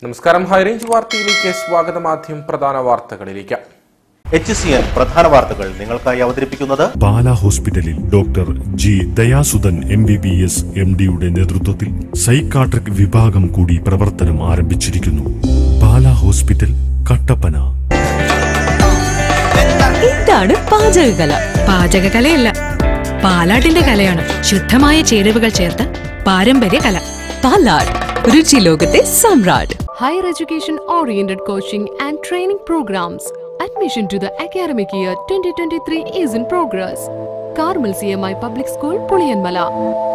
നമസ്കാരം ഹൈറേഞ്ച് വാർത്തയിലേക്ക് സ്വാഗതം ആദ്യം പ്രധാന വാർത്തകളിലേക്ക് എച്ച് സി എൻ പ്രധാന വാർത്തകൾ നിങ്ങൾക്കായി അവതരിപ്പിക്കുന്നത് പാല ഹോസ്പിറ്റലിൽ doctor G Dayasudhan M B B S M ഡിയുടെ നേതൃത്വത്തിൽ സൈക്കാട്രിക് വിഭാഗം കൂടി പ്രവർത്തനം ആരംഭിച്ചിരിക്കുന്നു പാല ഹോസ്പിറ്റൽ കട്ടപ്പന എന്താണ് പാചകകല പാചകകലയല്ല പാലാട്ടിന്റെ കലയാണ് ശുദ്ധമായ ചേരുവകൾ ചേർത്ത് പാരമ്പര്യ കല പാലാട് രുചി ലോകത്തെ സമ്രാട്ട് higher education oriented coaching and training programs. Admission to the academic year 2023 is in progress. Carmel CMI Public School, Puliyanmala.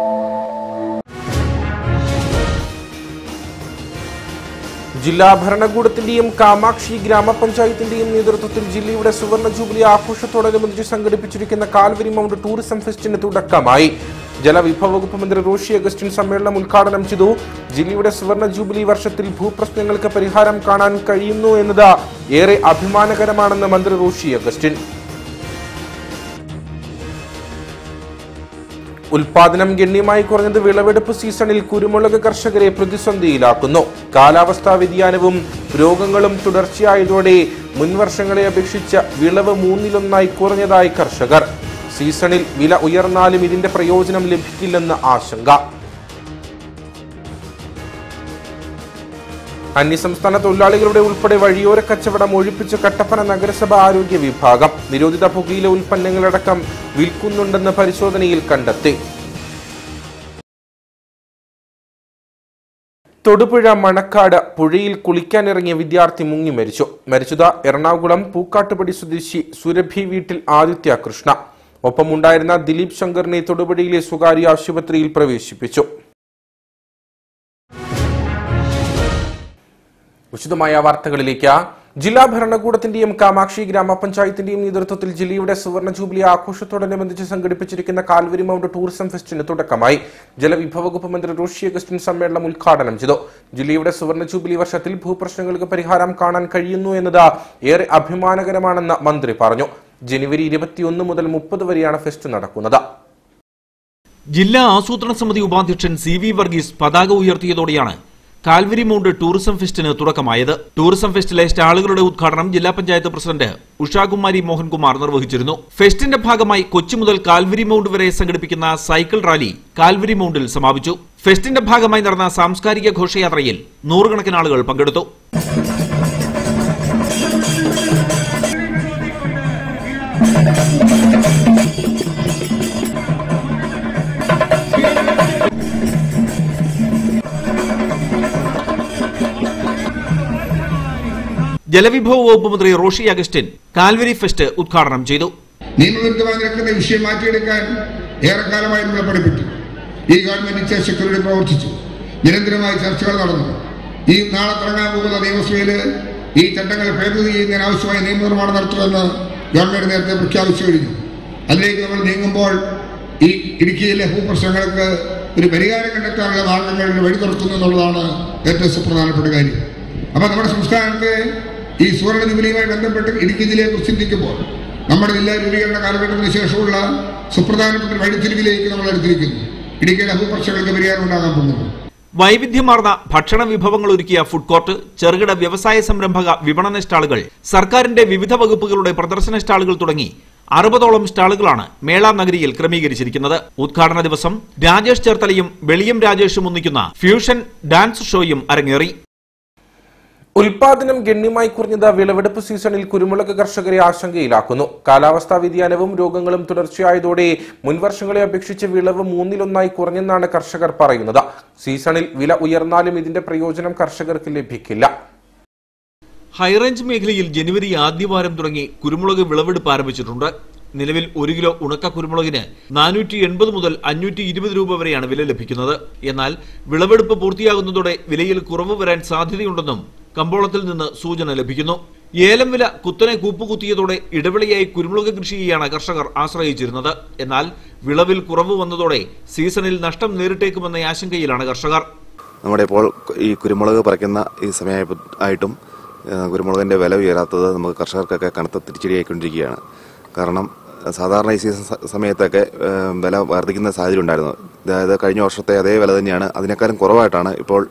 ജില്ലാ ഭരണകൂടത്തിന്റെയും കാമാക്ഷി ഗ്രാമപഞ്ചായത്തിന്റെയും നേതൃത്വത്തിൽ ജില്ലയുടെ സുവർണ ജൂബിലി ആഘോഷത്തോടനുബന്ധിച്ച് സംഘടിപ്പിച്ചിരിക്കുന്ന കാൽവരി മൗണ്ട് ടൂറിസം ഫെസ്റ്റിന് തുടക്കമായി ജലവിഭവ വകുപ്പ് മന്ത്രി റോഷി അഗസ്റ്റിൻ സമ്മേളനം ഉദ്ഘാടനം ചെയ്തു ജില്ലയുടെ സുവർണ ജൂബിലി വർഷത്തിൽ ഭൂപ്രശ്നങ്ങൾക്ക് പരിഹാരം കാണാൻ കഴിയുന്നു എന്നത് ഏറെ അഭിമാനകരമാണെന്ന് മന്ത്രി റോഷി അഗസ്റ്റിൻ ഉൽപാദനം ഗണ്യമായി കുറഞ്ഞത് വിളവെടുപ്പ് സീസണിൽ കുരുമുളക് കർഷകരെ പ്രതിസന്ധിയിലാക്കുന്നു കാലാവസ്ഥാ വ്യതിയാനവും രോഗങ്ങളും തുടർച്ചയായതോടെ മുൻവർഷങ്ങളെ അപേക്ഷിച്ച് വിളവ് മൂന്നിലൊന്നായി കുറഞ്ഞതായി കർഷകർ സീസണിൽ വില ഉയർന്നാലും ഇതിന്റെ പ്രയോജനം ലഭിക്കില്ലെന്ന് ആശങ്ക അന്യസംസ്ഥാന തൊഴിലാളികളുടെ ഉൾപ്പെടെ വഴിയോര കച്ചവടം ഒഴിപ്പിച്ച കട്ടപ്പന നഗരസഭ ആരോഗ്യ വിഭാഗം നിരോധിത പുകയില ഉൽപ്പന്നങ്ങളടക്കം വിൽക്കുന്നുണ്ടെന്ന് പരിശോധനയിൽ കണ്ടെത്തി തൊടുപുഴ മണക്കാട് പുഴയിൽ കുളിക്കാനിറങ്ങിയ വിദ്യാർത്ഥി മുങ്ങി മരിച്ചു മരിച്ചത് എറണാകുളം പൂക്കാട്ടുപടി സ്വദേശി സുരഭി വീട്ടിൽ ആദിത്യ കൃഷ്ണ ഒപ്പമുണ്ടായിരുന്ന ദിലീപ് ശങ്കറിനെ തൊടുപുഴയിലെ സ്വകാര്യ ആശുപത്രിയിൽ പ്രവേശിപ്പിച്ചു വിശദമായ വാർത്തകളിലേക്ക് ജില്ലാ ഭരണകൂടത്തിന്റെയും കാമാക്ഷി ഗ്രാമപഞ്ചായത്തിന്റെയും നേതൃത്വത്തിൽ ജില്ലയുടെ സുവർണ ജൂബിലി ആഘോഷത്തോടനുബന്ധിച്ച് സംഘടിപ്പിച്ചിരിക്കുന്ന കാൽവരി മൗണ്ട് ടൂറിസം ഫെസ്റ്റിന് തുടക്കമായി ജലവിഭവ വകുപ്പ് മന്ത്രി റോഷി അഗസ്റ്റിൻ സമ്മേളനം ഉദ്ഘാടനം ചെയ്തു ജില്ലയുടെ സുവർണ ജൂബിലി വർഷത്തിൽ ഭൂപ്രശ്നങ്ങൾക്ക് പരിഹാരം കാണാൻ കഴിയുന്നു എന്നത് ഏറെ അഭിമാനകരമാണെന്ന് മന്ത്രി പറഞ്ഞു ജനുവരി ഇരുപത്തിയൊന്ന് മുതൽ മുപ്പത് വരെയാണ് ഫെസ്റ്റ് നടക്കുന്നത് ജില്ലാ ആസൂത്രണ സമിതി ഉപാധ്യക്ഷൻ സി വി വർഗീസ് പതാക ഉയർത്തിയതോടെയാണ് കാൽവരി മൗണ്ട് ടൂറിസം ഫെസ്റ്റിന് തുടക്കമായത് ടൂറിസം ഫെസ്റ്റിലെ സ്റ്റാളുകളുടെ ഉദ്ഘാടനം ജില്ലാ പഞ്ചായത്ത് പ്രസിഡന്റ് ഉഷാകുമാരി മോഹൻകുമാർ നിർവഹിച്ചിരുന്നു ഫെസ്റ്റിന്റെ ഭാഗമായി കൊച്ചി മുതൽ കാൽവരി മൗണ്ട് വരെ സംഘടിപ്പിക്കുന്ന സൈക്കിൾ റാലി കാൽവരി മൗണ്ടിൽ സമാപിച്ചു ഫെസ്റ്റിന്റെ ഭാഗമായി നടന്ന സാംസ്കാരിക ഘോഷയാത്രയിൽ നൂറുകണക്കിന് ആളുകൾ പങ്കെടുത്തു ജലവിഭവ വകുപ്പ് മന്ത്രി റോഷി അഗസ്റ്റിൻ കാൽവരി ഫെസ്റ്റ് ഉദ്ഘാടനം ചെയ്തു നിയമവിരുദ്ധമായി നിൽക്കുന്ന വിഷയം മാറ്റിയെടുക്കാൻ ഏറെക്കാലമായി നമ്മളെ പഠിപ്പിച്ചു ഈ ഗവൺമെന്റ് ഇച്ഛാശക്തിയോടെ പ്രവർത്തിച്ചു നിരന്തരമായി ചർച്ചകൾ നടന്നു ഈ നാളെ തുടങ്ങാൻ പോകുന്ന നിയമസഭയിൽ ഈ ചട്ടങ്ങൾ ഭേദഗതി ചെയ്യുന്നതിന് ആവശ്യമായ നിയമനിർമ്മാണം നടത്തുമെന്ന് ഗവൺമെന്റ് നേരത്തെ പ്രഖ്യാപിച്ചു കഴിഞ്ഞു അതിലേക്ക് നമ്മൾ നീങ്ങുമ്പോൾ ഈ ഇടുക്കിയിലെ ഭൂപ്രശ്നങ്ങൾക്ക് ഒരു പരിഹാരം കണ്ടെത്താനുള്ള മാർഗങ്ങളിൽ വഴി തുറക്കുന്നു എന്നുള്ളതാണ് ഏറ്റവും സുപ്രധാനപ്പെട്ട കാര്യം അപ്പൊ നമ്മുടെ സംസ്ഥാനത്തെ ഈ സുവർണ ജൂബിലിയുമായി ബന്ധപ്പെട്ട് ഇടുക്കി ജില്ലയെ ചിന്തിക്കുമ്പോൾ നമ്മുടെ ജില്ലാ രൂപീകരണ കാലഘട്ടത്തിന് ശേഷമുള്ള സുപ്രധാനപ്പെട്ട ഒരു വഴിത്തിരിവിലേക്ക് നമ്മൾ എടുത്തിരിക്കുന്നു ഇടുക്കിയുടെ ഭൂപ്രശ്നങ്ങൾക്ക് പരിഹാരം ഉണ്ടാകാൻ പോകുന്നു വൈവിധ്യമാർന്ന ഭക്ഷണ വിഭവങ്ങൾ ഒരുക്കിയ ഫുഡ് കോർട്ട് ചെറുകിട വ്യവസായ സംരംഭക വിപണന സ്റ്റാളുകൾ സർക്കാരിന്റെ വിവിധ വകുപ്പുകളുടെ പ്രദർശന സ്റ്റാളുകൾ തുടങ്ങി അറുപതോളം സ്റ്റാളുകളാണ് മേള നഗരിയിൽ ക്രമീകരിച്ചിരിക്കുന്നത് ഉദ്ഘാടന ദിവസം രാജേഷ് ചേർത്തലയും വെളിയം രാജേഷും ഒന്നിക്കുന്ന ഫ്യൂഷൻ ഡാൻസ് ഷോയും അരങ്ങേറി ഉൽപാദനം ഗണ്യമായി കുറഞ്ഞത് വിളവെടുപ്പ് സീസണിൽ കുരുമുളക് കർഷകരെ ആശങ്കയിലാക്കുന്നു കാലാവസ്ഥാ വ്യതിയാനവും രോഗങ്ങളും തുടർച്ചയായതോടെ മുൻവർഷങ്ങളെ അപേക്ഷിച്ച് വിളവ് മൂന്നിലൊന്നായി കുറഞ്ഞെന്നാണ് കർഷകർ പറയുന്നത് സീസണിൽ വില ഉയർന്നാലും ഇതിന്റെ പ്രയോജനം കർഷകർക്ക് ലഭിക്കില്ല ഹൈറേഞ്ച് മേഖലയിൽ ജനുവരി ആദ്യവാരം തുടങ്ങി കുരുമുളക് വിളവെടുപ്പ് ആരംഭിച്ചിട്ടുണ്ട് നിലവിൽ ഒരു കിലോ ഉണക്ക കുരുമുളകിന് നാനൂറ്റി എൺപത് മുതൽ അഞ്ഞൂറ്റി ഇരുപത് രൂപ വരെയാണ് വില ലഭിക്കുന്നത് എന്നാൽ വിളവെടുപ്പ് പൂർത്തിയാകുന്നതോടെ വിലയിൽ കുറവ് വരാൻ സാധ്യതയുണ്ടെന്നും കമ്പോളത്തിൽ നിന്ന് സൂചന ലഭിക്കുന്നു ഏലം വില കുത്തനെ കൂപ്പുകുത്തിയതോടെ ഇടവിളയായി കുരുമുളക് കൃഷിയെയാണ് കർഷകർ ആശ്രയിച്ചിരുന്നത് എന്നാൽ വിളവിൽ കുറവ് വന്നതോടെ സീസണിൽ നഷ്ടം നേരിട്ടേക്കുമെന്ന ആശങ്കയിലാണ് കർഷകർ നമ്മുടെ ഇപ്പോൾ ഈ കുരുമുളക് പറിക്കുന്ന ഈ സമയ ആയിട്ടും ആ, കുരുമുളകിന്റെ വില ഉയരാത്തത് നമുക്ക് കർഷകർക്കൊക്കെ കനത്ത തിരിച്ചടിയായിക്കൊണ്ടിരിക്കുകയാണ് കാരണം സാധാരണ ഈ സീസൺ സ- സമയത്തൊക്കെ ആ, വില വർദ്ധിക്കുന്ന സാഹചര്യം ഉണ്ടായിരുന്നു അതായത് കഴിഞ്ഞ വർഷത്തെ അതേ വില തന്നെയാണ് അതിനേക്കാളും കുറവായിട്ടാണ് ഇപ്പോൾ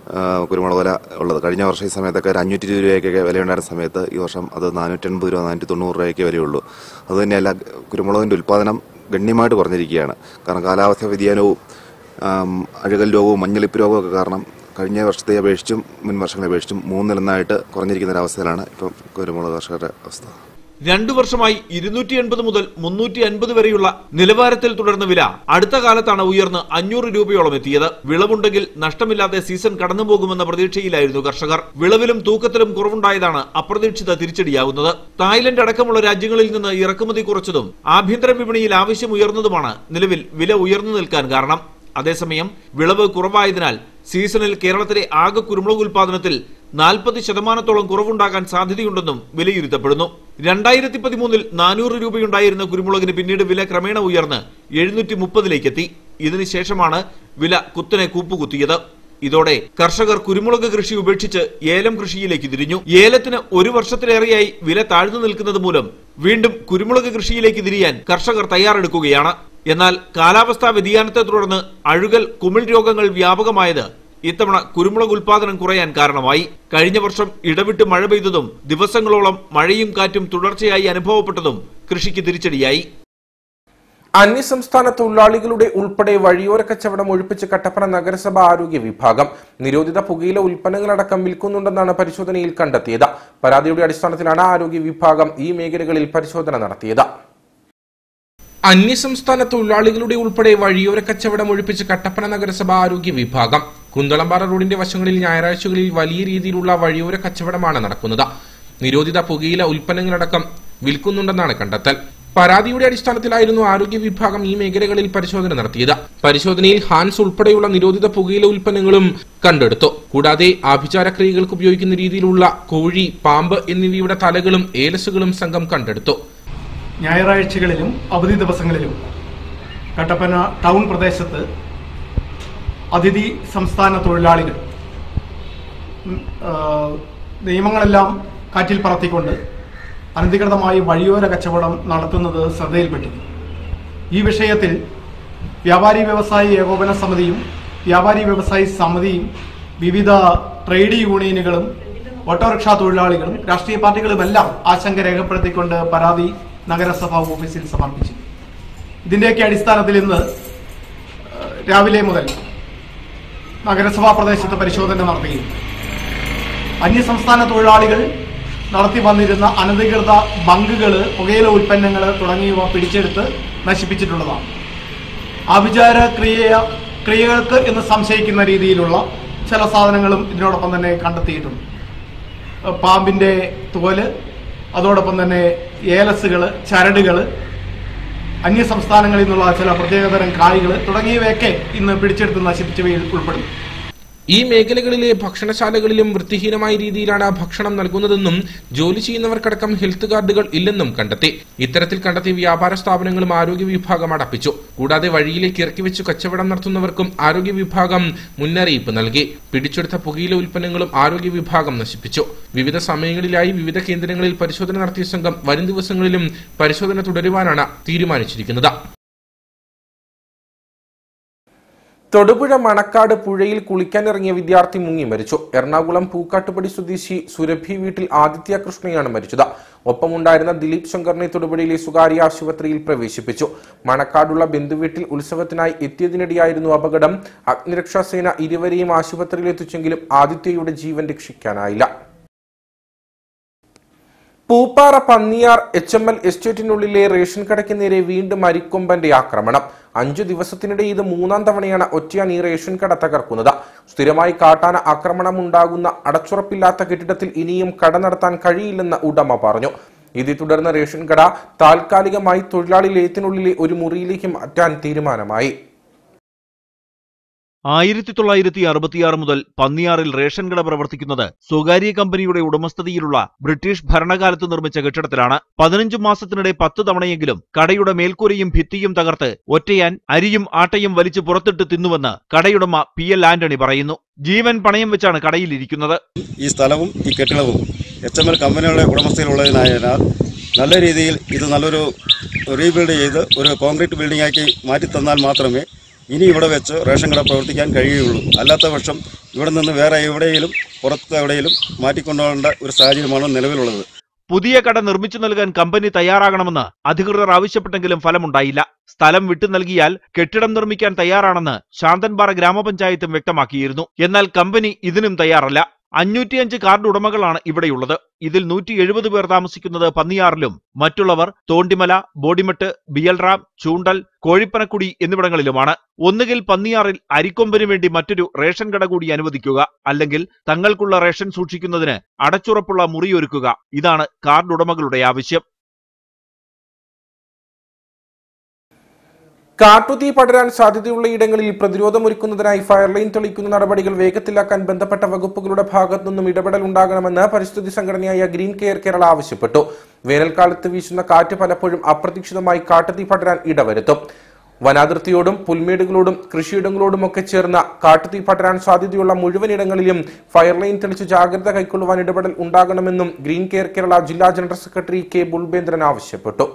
ആ, കുരുമുളക് വില ഉള്ളത് കഴിഞ്ഞ വർഷം ഈ സമയത്തൊക്കെ ഒരു അഞ്ഞൂറ്റി ഇരുപത് രൂപയ്ക്കൊക്കെ വിലയുണ്ടായിരുന്ന സമയത്ത് ഈ വർഷം അത് നാനൂറ്റൻപത് രൂപ നാനൂറ്റി തൊണ്ണൂറ് രൂപയ്ക്ക് വരെയുള്ളൂ അതുതന്നെയല്ല കുരുമുളകിൻ്റെ ഉൽപ്പാദനം ഗണ്യമായിട്ട് കുറഞ്ഞിരിക്കുകയാണ് കാരണം കാലാവസ്ഥ വ്യതിയാനവും ആം, അഴുകൽ രോഗവും മഞ്ഞളിപ്പ് രോഗവും ഒക്കെ കാരണം കഴിഞ്ഞ വർഷത്തെ അപേക്ഷിച്ചും മുൻ വർഷങ്ങളെ അപേക്ഷിച്ചും മൂന്നിലൊന്നായിട്ട് കുറഞ്ഞിരിക്കുന്ന ഒരവസ്ഥയിലാണ് ഇപ്പം കുരുമുളക് കർഷകരുടെ അവസ്ഥ രണ്ടു വർഷമായി ഇരുന്നൂറ്റി എൺപത് മുതൽ മുന്നൂറ്റി അൻപത് വരെയുള്ള നിലവാരത്തിൽ തുടർന്ന വില അടുത്ത കാലത്താണ് ഉയർന്ന് അഞ്ഞൂറ് രൂപയോളം എത്തിയത് വിളവുണ്ടെങ്കിൽ നഷ്ടമില്ലാതെ സീസൺ കടന്നുപോകുമെന്ന പ്രതീക്ഷയിലായിരുന്നു കർഷകർ വിളവിലും തൂക്കത്തിലും കുറവുണ്ടായതാണ് അപ്രതീക്ഷിത തിരിച്ചടിയാവുന്നത് തായ്ലൻഡ് അടക്കമുള്ള രാജ്യങ്ങളിൽ നിന്ന് ഇറക്കുമതി കുറച്ചതും ആഭ്യന്തര വിപണിയിൽ ആവശ്യം ഉയർന്നതുമാണ് നിലവിൽ വില ഉയർന്നു നിൽക്കാൻ കാരണം അതേസമയം വിളവ് കുറവായതിനാൽ സീസണിൽ കേരളത്തിലെ ആകെ കുരുമുളക് ഉൽപാദനത്തിൽ നാൽപ്പത് ശതമാനത്തോളം കുറവുണ്ടാകാൻ സാധ്യതയുണ്ടെന്നും വിലയിരുത്തപ്പെടുന്നു രണ്ടായിരത്തി പതിമൂന്നിൽ നാനൂറ് രൂപയുണ്ടായിരുന്ന കുരുമുളകിന് പിന്നീട് വില ക്രമേണ ഉയർന്ന് എഴുന്നൂറ്റി മുപ്പതിലേക്കെത്തി ഇതിനുശേഷമാണ് വില കുത്തനെ കൂപ്പുകുത്തിയത് ഇതോടെ കർഷകർ കുരുമുളക് കൃഷി ഉപേക്ഷിച്ച് ഏലം കൃഷിയിലേക്ക് തിരിഞ്ഞു ഏലത്തിന് ഒരു വർഷത്തിലേറെയായി വില താഴ്ന്നു നിൽക്കുന്നത് മൂലം വീണ്ടും കുരുമുളക് കൃഷിയിലേക്ക് തിരിയാൻ കർഷകർ തയ്യാറെടുക്കുകയാണ് എന്നാൽ കാലാവസ്ഥാ വ്യതിയാനത്തെ തുടർന്ന് അഴുകൽ കുമിൾ രോഗങ്ങൾ വ്യാപകമായത് ഇത്തവണ കുരുമുളക് ഉൽപാദനം കുറയാൻ കാരണമായി കഴിഞ്ഞ വർഷം ഇടവിട്ട് മഴ പെയ്തതും ദിവസങ്ങളോളം മഴയും കാറ്റും തുടർച്ചയായി അനുഭവപ്പെട്ടതും കൃഷിക്ക് തിരിച്ചടിയായി അന്യസംസ്ഥാന തൊഴിലാളികളുടെ ഉൾപ്പെടെ വഴിയോര കച്ചവടം ഒഴിപ്പിച്ച് കട്ടപ്പന നഗരസഭ ആരോഗ്യ വിഭാഗം നിരോധിത പുകയില ഉൽപ്പന്നങ്ങളടക്കം വിൽക്കുന്നുണ്ടെന്നാണ് പരിശോധനയിൽ കണ്ടെത്തിയത് പരാതിയുടെ അടിസ്ഥാനത്തിലാണ് ആരോഗ്യ വിഭാഗം ഈ മേഖലകളിൽ പരിശോധന നടത്തിയത് അന്യസംസ്ഥാന തൊഴിലാളികളുടെ ഉൾപ്പെടെ വഴിയോര കച്ചവടം ഒഴിപ്പിച്ച് കട്ടപ്പന നഗരസഭ ആരോഗ്യ വിഭാഗം കുന്തളമ്പാറ റോഡിന്റെ വശങ്ങളിൽ ഞായറാഴ്ചകളിൽ വലിയ രീതിയിലുള്ള വഴിയോര കച്ചവടമാണ് നടക്കുന്നത് നിരോധിത പുകയില ഉൽപ്പന്നങ്ങളടക്കം വിൽക്കുന്നുണ്ടെന്നാണ് കണ്ടെത്തൽ പരാതിയുടെ അടിസ്ഥാനത്തിലായിരുന്നു ആരോഗ്യ വിഭാഗം ഈ മേഖലകളിൽ പരിശോധന നടത്തിയത് പരിശോധനയിൽ ഹാൻസ് ഉൾപ്പെടെയുള്ള നിരോധിത പുകയില ഉൽപ്പന്നങ്ങളും കണ്ടെടുത്തു കൂടാതെ ആഭിചാര ക്രിയകൾക്ക് ഉപയോഗിക്കുന്ന രീതിയിലുള്ള കോഴി പാമ്പ് എന്നിവയുടെ തലകളും ഏലസുകളും സംഘം കണ്ടെടുത്തു ഞായറാഴ്ചകളിലും അവധി ദിവസങ്ങളിലും കട്ടപ്പന ടൗൺ പ്രദേശത്ത് അതിഥി സംസ്ഥാന തൊഴിലാളികൾ ഉം, ആ, നിയമങ്ങളെല്ലാം കാറ്റിൽ പറത്തിക്കൊണ്ട് അനധികൃതമായി വഴിയോര കച്ചവടം നടത്തുന്നത് ശ്രദ്ധയിൽപ്പെട്ടിരുന്നു ഈ വിഷയത്തിൽ വ്യാപാരി വ്യവസായി ഏകോപന സമിതിയും വ്യാപാരി വ്യവസായി സമിതിയും വിവിധ ട്രേഡ് യൂണിയനുകളും ഓട്ടോറിക്ഷാ തൊഴിലാളികളും രാഷ്ട്രീയ പാർട്ടികളുമെല്ലാം ആശങ്ക രേഖപ്പെടുത്തിക്കൊണ്ട് പരാതി നഗരസഭാ ഓഫീസിൽ സമർപ്പിച്ചു ഇതിന്റെയൊക്കെ അടിസ്ഥാനത്തിൽ ഇന്ന് ഏഹ്, രാവിലെ മുതൽ നഗരസഭാ പ്രദേശത്ത് പരിശോധന നടത്തുകയും അന്യസംസ്ഥാന തൊഴിലാളികൾ നടത്തി വന്നിരുന്ന അനധികൃത ബങ്കുകൾ പുകയില ഉൽപ്പന്നങ്ങൾ തുടങ്ങിയവ പിടിച്ചെടുത്ത് നശിപ്പിച്ചിട്ടുള്ളതാണ് ആഭിചാര ക്രിയ ക്രിയകൾക്ക് എന്ന് സംശയിക്കുന്ന രീതിയിലുള്ള ചില സാധനങ്ങളും ഇതിനോടൊപ്പം തന്നെ കണ്ടെത്തിയിട്ടുണ്ട് ഏഹ് പാമ്പിന്റെ തോല് അതോടൊപ്പം തന്നെ ഏലസുകൾ ചരടുകൾ അന്യ സംസ്ഥാനങ്ങളിൽ നിന്നുള്ള ചില പ്രത്യേകതരം കായ്കൾ തുടങ്ങിയവയൊക്കെ ഇന്ന് പിടിച്ചെടുത്ത് നശിപ്പിച്ചവയിൽ ഉൾപ്പെടുന്നു ഈ മേഖലകളിലെ ഭക്ഷണശാലകളിലും വൃത്തിഹീനമായ രീതിയിലാണ് ഭക്ഷണം നൽകുന്നതെന്നും ജോലി ചെയ്യുന്നവർക്കടക്കം ഹെൽത്ത് കാർഡുകൾ ഇല്ലെന്നും കണ്ടെത്തി ഇത്തരത്തിൽ കണ്ടെത്തിയ വ്യാപാര സ്ഥാപനങ്ങളും ആരോഗ്യ വിഭാഗം അടപ്പിച്ചു കൂടാതെ വഴിയിലേക്ക് ഇറക്കി വെച്ച് കച്ചവടം നടത്തുന്നവർക്കും ആരോഗ്യ വിഭാഗം മുന്നറിയിപ്പ് നൽകി പിടിച്ചെടുത്ത പുകയില ഉൽപ്പന്നങ്ങളും ആരോഗ്യ വിഭാഗം നശിപ്പിച്ചു വിവിധ സമയങ്ങളിലായി വിവിധ കേന്ദ്രങ്ങളിൽ പരിശോധന നടത്തിയ സംഘം വരും ദിവസങ്ങളിലും പരിശോധന തുടരുവാനാണ് തീരുമാനിച്ചിരിക്കുന്നത് തൊടുപുഴ മണക്കാട് പുഴയിൽ കുളിക്കാനിറങ്ങിയ വിദ്യാർത്ഥി മുങ്ങി മരിച്ചു എറണാകുളം പൂക്കാട്ടുപടി സ്വദേശി സുരഭി വീട്ടിൽ ആദിത്യ കൃഷ്ണയാണ് മരിച്ചത് ഒപ്പമുണ്ടായിരുന്ന ദിലീപ് ശങ്കറിനെ തൊടുപുഴയിലെ സ്വകാര്യ ആശുപത്രിയിൽ പ്രവേശിപ്പിച്ചു മണക്കാടുള്ള ബന്ധുവീട്ടിൽ ഉത്സവത്തിനായി എത്തിയതിനിടെയായിരുന്നു അപകടം അഗ്നിരക്ഷാസേന ഇരുവരെയും ആശുപത്രിയിൽ എത്തിച്ചെങ്കിലും ആദിത്യയുടെ ജീവൻ രക്ഷിക്കാനായില്ല Pooppara Panniyar H M L എസ്റ്റേറ്റിനുള്ളിലെ റേഷൻ കടയ്ക്ക് നേരെ വീണ്ടും അരിക്കൊമ്പന്റെ ആക്രമണം അഞ്ചു ദിവസത്തിനിടെ ഇത് മൂന്നാം തവണയാണ് ഒറ്റയാൻ ഈ റേഷൻ കട തകർക്കുന്നത് സ്ഥിരമായി കാട്ടാന ആക്രമണം ഉണ്ടാകുന്ന അടച്ചുറപ്പില്ലാത്ത കെട്ടിടത്തിൽ ഇനിയും കട നടത്താൻ കഴിയില്ലെന്ന് ഉടമ പറഞ്ഞു ഇതേ തുടർന്ന് റേഷൻ കട താൽക്കാലികമായി തൊഴിലാളി ലയത്തിനുള്ളിലെ ഒരു മുറിയിലേക്ക് മാറ്റാൻ തീരുമാനമായി ആയിരത്തി തൊള്ളായിരത്തി അറുപത്തിയാറ് മുതൽ പന്നിയാറിൽ റേഷൻ കട പ്രവർത്തിക്കുന്നത് സ്വകാര്യ കമ്പനിയുടെ ഉടമസ്ഥതയിലുള്ള ബ്രിട്ടീഷ് ഭരണകാലത്ത് നിർമ്മിച്ച കെട്ടിടത്തിലാണ് പതിനഞ്ച് മാസത്തിനിടെ പത്ത് തവണയെങ്കിലും കടയുടെ മേൽക്കൂരയും ഭിത്തിയും തകർത്ത് ഒറ്റയാൻ അരിയും ആട്ടയും വലിച്ചു പുറത്തിട്ട് തിന്നുവെന്ന് കടയുടമ പി എൽ ആന്റണി പറയുന്നു ജീവൻ പണയം വെച്ചാണ് കടയിലിരിക്കുന്നത് ഈ സ്ഥലവും ഈ കെട്ടിടവും എച്ച് എം എൽ കമ്പനികളുടെ ഉടമസ്ഥയിലുള്ളതിനായതിനാൽ നല്ല രീതിയിൽ ഇത് നല്ലൊരു റീബിൽഡ് ചെയ്ത് ഒരു കോൺക്രീറ്റ് ബിൽഡിംഗ് ആക്കി മാറ്റി തന്നാൽ മാത്രമേ ഇനി ഇവിടെ വെച്ച് റേഷൻ കട പ്രവർത്തിക്കാൻ കഴിയുകയുള്ളൂ അല്ലാത്ത പക്ഷം ഇവിടെ നിന്ന് വേറെ എവിടെയെങ്കിലും പുറത്ത് എവിടെയെങ്കിലും മാറ്റിക്കൊണ്ടുപോകേണ്ട ഒരു സാഹചര്യമാണ് നിലവിലുള്ളത് പുതിയ കട നിർമ്മിച്ചു നൽകാൻ കമ്പനി തയ്യാറാകണമെന്ന് അധികൃതർ ആവശ്യപ്പെട്ടെങ്കിലും ഫലമുണ്ടായില്ല സ്ഥലം വിട്ടു നൽകിയാൽ കെട്ടിടം നിർമ്മിക്കാൻ തയ്യാറാണെന്ന് ശാന്തൻപാറ ഗ്രാമപഞ്ചായത്തും വ്യക്തമാക്കിയിരുന്നു എന്നാൽ കമ്പനി ഇതിനും തയ്യാറല്ല അഞ്ഞൂറ്റിയഞ്ച് കാർഡ് ഉടമകളാണ് ഇവിടെയുള്ളത് ഇതിൽ നൂറ്റി എഴുപത് പേർ താമസിക്കുന്നത് പന്നിയാറിലും മറ്റുള്ളവർ തോണ്ടിമല ബോഡിമെട്ട് ബിയൽറാം ചൂണ്ടൽ കോഴിപ്പനക്കുടി എന്നിവിടങ്ങളിലുമാണ് ഒന്നുകിൽ പന്നിയാറിൽ അരിക്കൊമ്പന് വേണ്ടി മറ്റൊരു റേഷൻ കട കൂടി അനുവദിക്കുക അല്ലെങ്കിൽ തങ്ങൾക്കുള്ള റേഷൻ സൂക്ഷിക്കുന്നതിന് അടച്ചുറപ്പുള്ള മുറിയൊരുക്കുക ഇതാണ് കാർഡ് ഉടമകളുടെ ആവശ്യം കാട്ടുതീ പടരാൻ സാധ്യതയുള്ള ഇടങ്ങളിൽ പ്രതിരോധമൊരുക്കുന്നതിനായി ഫയർലൈൻ തെളിക്കുന്ന നടപടികൾ വേഗത്തിലാക്കാൻ ബന്ധപ്പെട്ട വകുപ്പുകളുടെ ഭാഗത്തു നിന്നും ഇടപെടൽ ഉണ്ടാകണമെന്ന് പരിസ്ഥിതി സംഘടനയായ ഗ്രീൻ കെയർ കേരള ആവശ്യപ്പെട്ടു വേനൽക്കാലത്ത് വീശുന്ന കാറ്റ് പലപ്പോഴും അപ്രതീക്ഷിതമായി കാട്ടുതീ പടരാൻ ഇടവരുത്തും വനാതിർത്തിയോടും പുൽമേടുകളോടും കൃഷിയിടങ്ങളോടുമൊക്കെ ചേർന്ന കാട്ടുതീ പടരാൻ സാധ്യതയുള്ള മുഴുവൻ ഇടങ്ങളിലും ഫയർലൈൻ തെളിച്ച് ജാഗ്രത കൈക്കൊള്ളുവാൻ ഇടപെടൽ ഉണ്ടാകണമെന്നും ഗ്രീൻ കെയർ കേരള ജില്ലാ ജനറൽ സെക്രട്ടറി കെ ബുൾബേന്ദ്രൻ ആവശ്യപ്പെട്ടു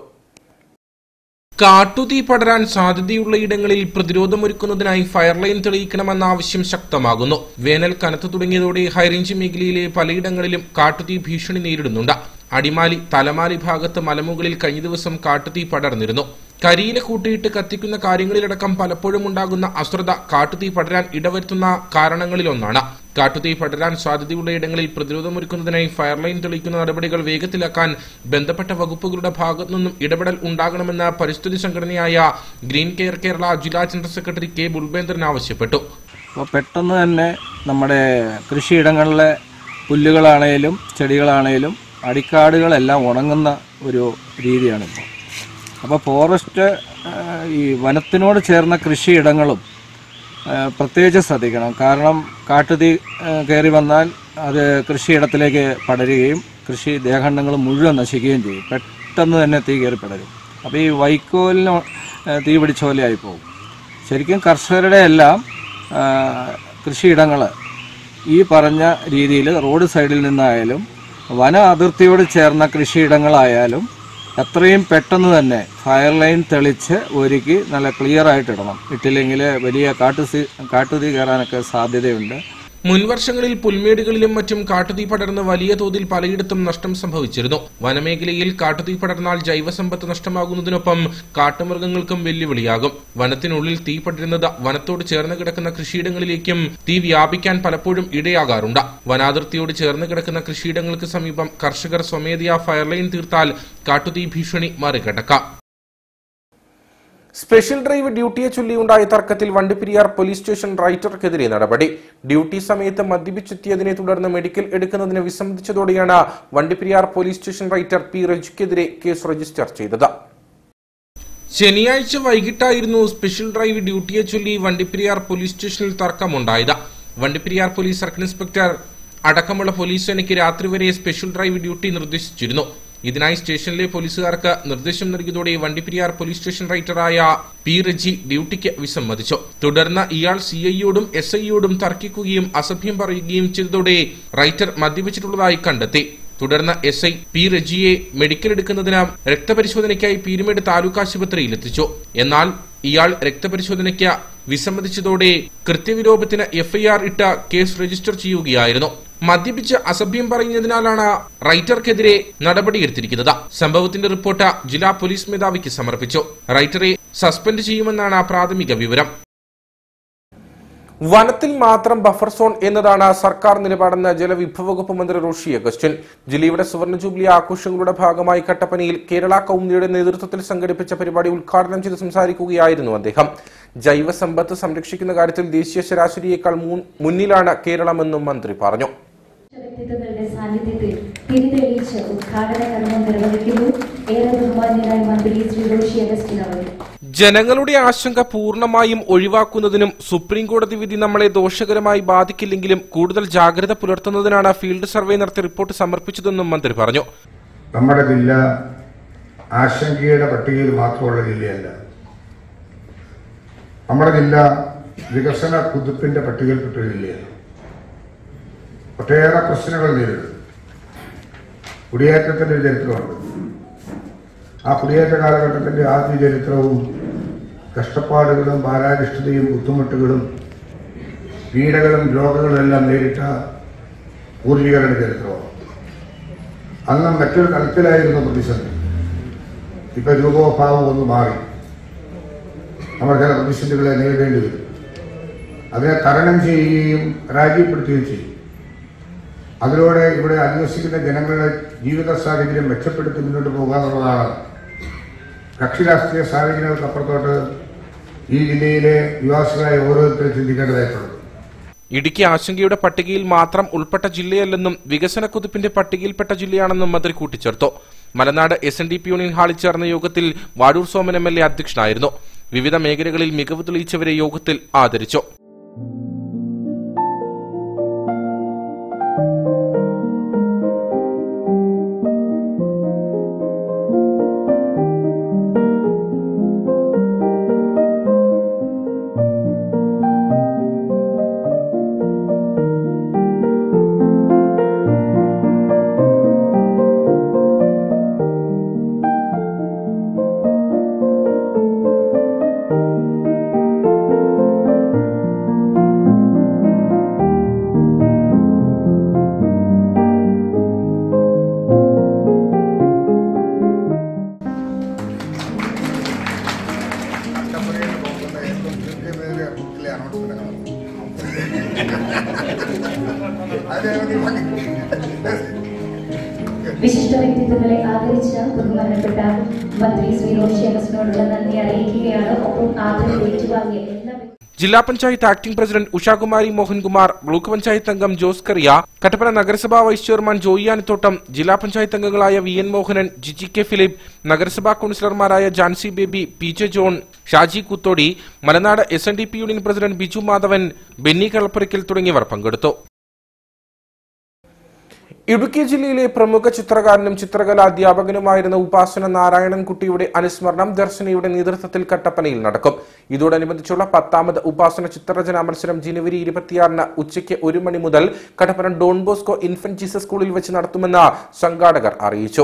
കാട്ടുതീ പടരാൻ സാധ്യതയുള്ള ഇടങ്ങളിൽ പ്രതിരോധമൊരുക്കുന്നതിനായി ഫയർലൈൻ തെളിയിക്കണമെന്ന ആവശ്യം ശക്തമാകുന്നു വേനൽ കനത്തു തുടങ്ങിയതോടെ ഹൈറേഞ്ച് മേഖലയിലെ പലയിടങ്ങളിലും കാട്ടുതീ ഭീഷണി നേരിടുന്നുണ്ട് അടിമാലി തലമാലി ഭാഗത്ത് മലമുകളിൽ കഴിഞ്ഞ ദിവസം കാട്ടുതീ പടർന്നിരുന്നു കരിയില കൂട്ടിയിട്ട് കത്തിക്കുന്ന കാര്യങ്ങളിലടക്കം പലപ്പോഴും ഉണ്ടാകുന്ന അശ്രദ്ധ കാട്ടുതീ പടരാൻ ഇടവരുത്തുന്ന കാരണങ്ങളിലൊന്നാണ് കാട്ടുതീ പടരാൻ സാധ്യതയുള്ള ഇടങ്ങളിൽ പ്രതിരോധമൊരുക്കുന്നതിനായി ഫയർലൈൻ തെളിയിക്കുന്ന നടപടികൾ വേഗത്തിലാക്കാൻ ബന്ധപ്പെട്ട വകുപ്പുകളുടെ ഭാഗത്തു നിന്നും ഇടപെടൽ ഉണ്ടാകണമെന്ന് പരിസ്ഥിതി സംഘടനയായ ഗ്രീൻ കെയർ കേരള ജില്ലാ ജനറൽ സെക്രട്ടറി കെ ബുൾബേന്ദ്രൻ ആവശ്യപ്പെട്ടു അപ്പോൾ പെട്ടെന്ന് തന്നെ നമ്മുടെ കൃഷിയിടങ്ങളിലെ പുല്ലുകളാണേലും ചെടികളാണേലും അടിക്കാടുകളെല്ലാം ഉണങ്ങുന്ന ഒരു രീതിയാണിപ്പോൾ അപ്പോൾ ഫോറസ്റ്റ് ആ, ഈ വനത്തിനോട് ചേർന്ന കൃഷിയിടങ്ങളും ആ, പ്രത്യേകിച്ച് ശ്രദ്ധിക്കണം കാരണം കാട്ടുതീ ആ, കയറി വന്നാൽ അത് കൃഷിയിടത്തിലേക്ക് പടരുകയും കൃഷി ദേഹണ്ഡങ്ങൾ മുഴുവൻ നശിക്കുകയും ചെയ്യും പെട്ടെന്ന് തന്നെ തീ കയറി പടരും അപ്പോൾ ഈ വൈക്കോലിന് ആ, തീ പിടിച്ച പോലെയായി പോകും ശരിക്കും കർഷകരുടെ എല്ലാം ആ, കൃഷിയിടങ്ങൾ ഈ പറഞ്ഞ രീതിയിൽ റോഡ് സൈഡിൽ നിന്നായാലും വന അതിർത്തിയോട് ചേർന്ന കൃഷിയിടങ്ങളായാലും എത്രയും പെട്ടെന്ന് തന്നെ ഫയർ ലൈൻ തെളിച്ച് ഒരുക്കി നല്ല ക്ലിയർ ആയിട്ട് ഇടണം ഇട്ടില്ലെങ്കിൽ വലിയ കാട്ടുതീ കാട്ടുതീ കയറാനൊക്കെ സാധ്യതയുണ്ട് മുൻവർഷങ്ങളിൽ പുൽമേടുകളിലും മറ്റും കാട്ടുതീ പടർന്ന് വലിയ തോതിൽ പലയിടത്തും നഷ്ടം സംഭവിച്ചിരുന്നു വനമേഖലയിൽ കാട്ടുതീ പടർന്നാൽ ജൈവസമ്പത്ത് നഷ്ടമാകുന്നതിനൊപ്പം കാട്ടുമൃഗങ്ങൾക്കും വെല്ലുവിളിയാകും വനത്തിനുള്ളിൽ തീ പടരുന്നത് വനത്തോട് ചേർന്ന് കിടക്കുന്ന കൃഷിയിടങ്ങളിലേക്കും തീ വ്യാപിക്കാൻ പലപ്പോഴും ഇടയാകാറുണ്ട് വനാതിർത്തിയോട് ചേർന്ന് കിടക്കുന്ന കൃഷിയിടങ്ങൾക്ക് സമീപം കർഷകർ സ്വമേധയാ ഫയർലൈൻ തീർത്താൽ കാട്ടുതീ ഭീഷണി മറികടക്കാം സ്പെഷ്യൽ ഡ്രൈവ് ഡ്യൂട്ടിയെ ചൊല്ലിയുണ്ടായ തർക്കത്തിൽ വണ്ടിപ്പെരിയാർ പോലീസ് സ്റ്റേഷൻ റൈറ്റർക്കെതിരെ നടപടി ഡ്യൂട്ടി സമയത്ത് മദ്യപിച്ചെത്തിയതിനെ തുടർന്ന് മെഡിക്കൽ എടുക്കുന്നതിന് വിസമ്മതിച്ചതോടെയാണ് Vandiperiyar police station writer P റജിക്കെതിരെ കേസ് രജിസ്റ്റർ ചെയ്തത് ശനിയാഴ്ച വൈകിട്ടായിരുന്നു സ്പെഷ്യൽ ഡ്രൈവ് ഡ്യൂട്ടിയെ ചൊല്ലി വണ്ടിപ്പെരിയാർ പോലീസ് സ്റ്റേഷനിൽ തർക്കമുണ്ടായത് വണ്ടിപ്പെരിയാർ പോലീസ് സർക്കിൾ ഇൻസ്പെക്ടർ അടക്കമുള്ള പോലീസ് സേനയ്ക്ക് രാത്രി വരെ സ്പെഷ്യൽ ഡ്രൈവ് ഡ്യൂട്ടി നിർദ്ദേശിച്ചിരുന്നു ഇതിനായി സ്റ്റേഷനിലെ പോലീസുകാർക്ക് നിർദ്ദേശം നൽകിയതോടെ വണ്ടിപ്പെരിയാർ പോലീസ് സ്റ്റേഷൻ റൈറ്ററായ പി റജി ഡ്യൂട്ടിക്ക് വിസമ്മതിച്ചു തുടർന്ന് ഇയാൾ സി ഐയോടും എസ് ഐയോടും തർക്കിക്കുകയും അസഭ്യം പറയുകയും ചെയ്തതോടെ റൈറ്റർ മദ്യപിച്ചിട്ടുള്ളതായി കണ്ടെത്തി തുടർന്ന് എസ് ഐ പി റജിയെ മെഡിക്കൽ എടുക്കുന്നതിന് രക്തപരിശോധനയ്ക്കായി പീരുമേട് താലൂക്ക് ആശുപത്രിയിൽ എത്തിച്ചു എന്നാൽ ഇയാൾ രക്തപരിശോധനയ്ക്ക് വിസമ്മതിച്ചതോടെ കൃത്യവിലോപത്തിന് എഫ്ഐആർ ഇട്ട കേസ് രജിസ്റ്റർ ചെയ്യുകയായിരുന്നു മദ്യപിച്ച് അസഭ്യം പറയുന്നതിനാലാണ് റൈറ്റർക്കെതിരെ നടപടിയെടുത്തിരിക്കുന്നത് സംഭവത്തിന്റെ റിപ്പോർട്ട് ജില്ലാ പോലീസ് മേധാവിക്ക് സമർപ്പിച്ചു റൈറ്ററെ സസ്പെൻഡ് ചെയ്യുമെന്നാണ് പ്രാഥമിക വിവരം വനത്തിൽ മാത്രം ബഫർ സോൺ എന്നതാണ് സർക്കാർ നിലപാടെന്ന് ജലവിഭവ വകുപ്പ് മന്ത്രി റോഷി അഗസ്റ്റിൻ ജില്ലയുടെ സുവർണ ജൂബിലി ആഘോഷങ്ങളുടെ ഭാഗമായി കട്ടപ്പനയിൽ കേരള കൗമുദിയുടെ നേതൃത്വത്തിൽ സംഘടിപ്പിച്ച പരിപാടി ഉദ്ഘാടനം ചെയ്ത് സംസാരിക്കുകയായിരുന്നു അദ്ദേഹം ജൈവസമ്പത്ത് സംരക്ഷിക്കുന്ന കാര്യത്തിൽ ദേശീയ ശരാശരിയേക്കാൾ മൂ- മുന്നിലാണ് കേരളമെന്നും മന്ത്രി പറഞ്ഞു വ്യക്തിത്വങ്ങളുടെ സാന്നിധ്യത്തിൽ തിരിതെളിയിച്ച് ഉദ്ഘാടന കർമ്മം നിർവഹിക്കുന്നു ഏറെ ബഹുമാന്യനായ മന്ത്രി ശ്രീ റോഷി അഗസ്റ്റിൻ അവർ ജനങ്ങളുടെ ആശങ്ക പൂർണ്ണമായും ഒഴിവാക്കുന്നതിനും സുപ്രീം കോടതി വിധി നമ്മളെ ദോഷകരമായി ബാധിക്കില്ലെങ്കിലും കൂടുതൽ ജാഗ്രത പുലർത്തുന്നതിനാണ് ഫീൽഡ് സർവേ നടത്തി റിപ്പോർട്ട് സമർപ്പിച്ചതെന്നും മന്ത്രി പറഞ്ഞു നമ്മുടെ ജില്ല ആശങ്കയുടെ പട്ടികയിൽ മാത്രമുള്ള ജില്ലയല്ല നമ്മുടെ ജില്ല വികസന കുതിപ്പിന്റെ പട്ടികയിൽപ്പെട്ട ഒരു ജില്ലയാണ് ഒട്ടേറെ പ്രശ്നങ്ങൾ നേരിടും കുടിയേറ്റത്തിന്റെ ഒരു ചരിത്രമുണ്ട് ആ കുടിയേറ്റ കാലഘട്ടത്തിന്റെ ആദ്യ ചരിത്രവും കഷ്ടപ്പാടുകളും ഭാരാരിഷ്ടതയും ബുദ്ധിമുട്ടുകളും പീഡകളും രോഗങ്ങളും എല്ലാം നേരിട്ട പൂർവികരുടെ ചരിത്രമാണ് അന്ന് മറ്റൊരു തലത്തിലായിരുന്നു പ്രതിസന്ധി ഇപ്പൊ രൂപഭാവം ഒന്ന് മാറി നമ്മൾ ചില പ്രതിസന്ധികളെ നേരിടേണ്ടി വരും അതിനെ തരണം ചെയ്യുകയും പരാജയപ്പെടുത്തുകയും ചെയ്യും അതിലൂടെ ഇവിടെ അധിവസിക്കുന്ന ജനങ്ങളുടെ ജീവിത സാഹചര്യം മെച്ചപ്പെടുത്തി മുന്നോട്ട് പോകുക എന്നുള്ളതാണ് കക്ഷി രാഷ്ട്രീയ സാഹചര്യങ്ങൾക്കപ്പുറത്തോട്ട് ഈ ജില്ലയിലെ നിവാസികളായ ഓരോരുത്തരും ചിന്തിക്കേണ്ടതായിട്ടുള്ളത് ഇടുക്കി ആശങ്കയുടെ പട്ടികയിൽ മാത്രം ഉൾപ്പെട്ട ജില്ലയല്ലെന്നും വികസന കുതിപ്പിന്റെ പട്ടികയിൽപ്പെട്ട ജില്ലയാണെന്നും മന്ത്രി കൂട്ടിച്ചേർത്തു Malanad S N D P union ഹാളിൽ ചേർന്ന യോഗത്തിൽ Vadoor Soman M L A അധ്യക്ഷനായിരുന്നു വിവിധ മേഖലകളിൽ മികവ് തെളിയിച്ചവരെ യോഗത്തിൽ ആദരിച്ചു വിശിഷ്ട വ്യക്തിത്വങ്ങളെ ആദരിച്ച ബഹുമാനപ്പെട്ട മന്ത്രി ശ്രീ റോഷി അഗസ്റ്റിനോടുള്ള നന്ദി അറിയിക്കുകയാണ് ഒപ്പം ആദരവ് ഏറ്റുവാങ്ങിയ എല്ലാ വ്യക്തി- ജില്ലാ panchayat acting president Ushakumari Mohankumar block panchayat അംഗം ജോസ് കറിയ കട്ടപ്പന നഗരസഭാ വൈസ് ചെയർമാൻ ജോയി ആനത്തോട്ടം ജില്ലാ പഞ്ചായത്ത് അംഗങ്ങളായ V N Mohanan Jiji K Philip നഗരസഭാ കൌൺസിലർമാരായ Jancy Baby P J John Shaji Kuthody Malanad S N D P union president Biju Madhavan Benny Kalappurackal തുടങ്ങിയവർ പങ്കെടുത്തു ഇടുക്കി ജില്ലയിലെ പ്രമുഖ ചിത്രകാരനും ചിത്രകലാ അധ്യാപകനുമായിരുന്ന ഉപാസന നാരായണൻകുട്ടിയുടെ അനുസ്മരണം ദർശനയുടെ നേതൃത്വത്തിൽ കട്ടപ്പനയിൽ നടക്കും ഇതോടനുബന്ധിച്ചുള്ള പത്താമത് ഉപാസന ചിത്രരചനാ മത്സരം ജനുവരി ഇരുപത്തിയാറിന് ഉച്ചയ്ക്ക് ഒരു മണി മുതൽ Kattappana Don Bosco Infant Jesus സ്കൂളിൽ വെച്ച് നടത്തുമെന്ന് സംഘാടകർ അറിയിച്ചു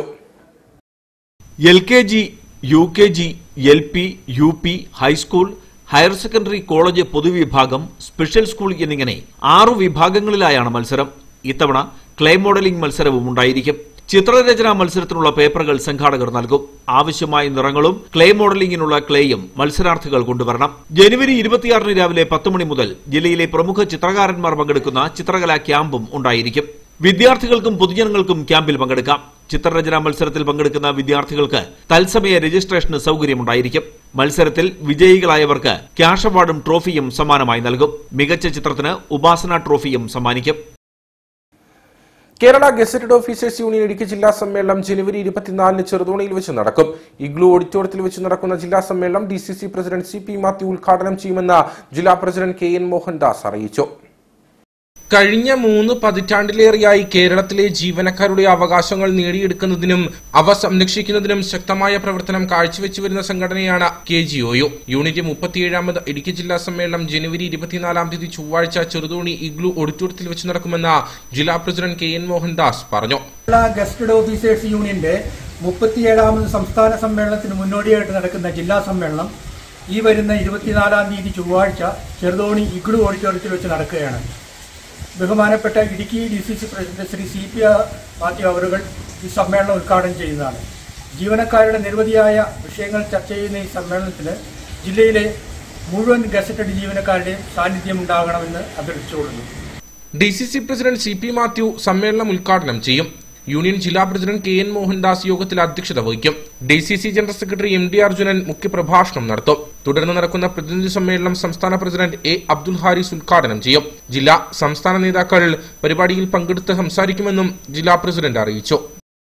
L K G U K G L P U P high school higher secondary college പൊതുവിഭാഗം സ്പെഷ്യൽ സ്കൂൾ എന്നിങ്ങനെ ആറു വിഭാഗങ്ങളിലായാണ് മത്സരം ഇത്തവണ ക്ലേ മോഡലിംഗ് മത്സരവും ഉണ്ടായിരിക്കും ചിത്രരചനാ മത്സരത്തിനുള്ള പേപ്പറുകൾ സംഘാടകർ നൽകും ആവശ്യമായ നിറങ്ങളും ക്ലേ മോഡലിംഗിനുള്ള ക്ലേയും മത്സരാർത്ഥികൾ കൊണ്ടുവരണം ജനുവരി ഇരുപത്തിയാറിന് രാവിലെ പത്ത് മണി മുതൽ ജില്ലയിലെ പ്രമുഖ ചിത്രകാരന്മാർ പങ്കെടുക്കുന്ന ചിത്രകലാ ക്യാമ്പും ഉണ്ടായിരിക്കും വിദ്യാർത്ഥികൾക്കും പൊതുജനങ്ങൾക്കും ക്യാമ്പിൽ പങ്കെടുക്കാം ചിത്രരചനാ മത്സരത്തിൽ പങ്കെടുക്കുന്ന വിദ്യാർത്ഥികൾക്ക് തത്സമയ രജിസ്ട്രേഷന് സൗകര്യമുണ്ടായിരിക്കും മത്സരത്തിൽ വിജയികളായവർക്ക് ക്യാഷ് അവാർഡും ട്രോഫിയും സമ്മാനമായി നൽകും മികച്ച ചിത്രത്തിന് ഉപാസന ട്രോഫിയും സമ്മാനിക്കും Kerala gazetted officers union Idukki ജില്ലാ സമ്മേളനം ജനുവരി ഇരുപത്തിനാലിന് ചെറുതോണിയിൽ വെച്ച് നടക്കും ഇഗ്ലു ഓഡിറ്റോറിയത്തിൽ വെച്ച് നടക്കുന്ന ജില്ലാ സമ്മേളനം D C C president C P Mathew ഉദ്ഘാടനം ചെയ്യുമെന്ന് ജില്ലാ പ്രസിഡന്റ് കെ എൻ മോഹൻദാസ് അറിയിച്ചു കഴിഞ്ഞ മൂന്ന് പതിറ്റാണ്ടിലേറെയായി കേരളത്തിലെ ജീവനക്കാരുടെ അവകാശങ്ങൾ നേടിയെടുക്കുന്നതിനും അവ സംരക്ഷിക്കുന്നതിനും ശക്തമായ പ്രവർത്തനം കാഴ്ചവെച്ചു വരുന്ന സംഘടനയാണ് K G O U unit മുപ്പത്തിയേഴാമത് ഇടുക്കി ജില്ലാ സമ്മേളനം ജനുവരി ഇരുപത്തിനാലാം തീയതി ചൊവ്വാഴ്ച ചെറുതോണി ഇഗ്ലു ഓഡിറ്റോറിയത്തിൽ വെച്ച് നടക്കുമെന്ന് ജില്ലാ പ്രസിഡന്റ് കെ എൻ മോഹൻദാസ് പറഞ്ഞു കേരള ഗസ്റ്റഡ് ഓഫീസേഴ്സ് യൂണിയന്റെ മുപ്പത്തിയേഴാമത് സംസ്ഥാന സമ്മേളനത്തിന് മുന്നോടിയായിട്ട് നടക്കുന്ന ജില്ലാ സമ്മേളനം ഈ വരുന്ന ഇരുപത്തിനാലാം തീയതി ചൊവ്വാഴ്ച ചെറുതോണി ഇഗ്ലു ഓഡിറ്റോറിയത്തിൽ വെച്ച് നടക്കുകയാണ് ബഹുമാനപ്പെട്ട Idukki D C C president Shri C P Mathew അവറുകൾ ഈ സമ്മേളനം ഉദ്ഘാടനം ചെയ്യുന്നതാണ് ജീവനക്കാരുടെ നിരവധിയായ വിഷയങ്ങൾ ചർച്ച ചെയ്യുന്ന ഈ സമ്മേളനത്തിന് ജില്ലയിലെ മുഴുവൻ ഗസറ്റഡ് ജീവനക്കാരുടെയും സാന്നിധ്യം ഉണ്ടാകണമെന്ന് അഭ്യർത്ഥിച്ചുകൊള്ളുന്നു D C C president C P Mathew സമ്മേളനം ഉദ്ഘാടനം ചെയ്യും യൂണിയൻ ജില്ലാ പ്രസിഡന്റ് കെ എൻ മോഹൻദാസ് യോഗത്തിൽ അധ്യക്ഷത വഹിക്കും D C C general secretary M D Arjunan മുഖ്യപ്രഭാഷണം നടത്തും തുടർന്ന് നടക്കുന്ന പ്രതിനിധി സമ്മേളനം സംസ്ഥാന പ്രസിഡന്റ് എ അബ്ദുൽ ഹാരിസ് ഉദ്ഘാടനം ചെയ്യും ജില്ലാ സംസ്ഥാന നേതാക്കൾ പരിപാടിയിൽ പങ്കെടുത്ത് സംസാരിക്കുമെന്നും ജില്ലാ പ്രസിഡന്റ് അറിയിച്ചു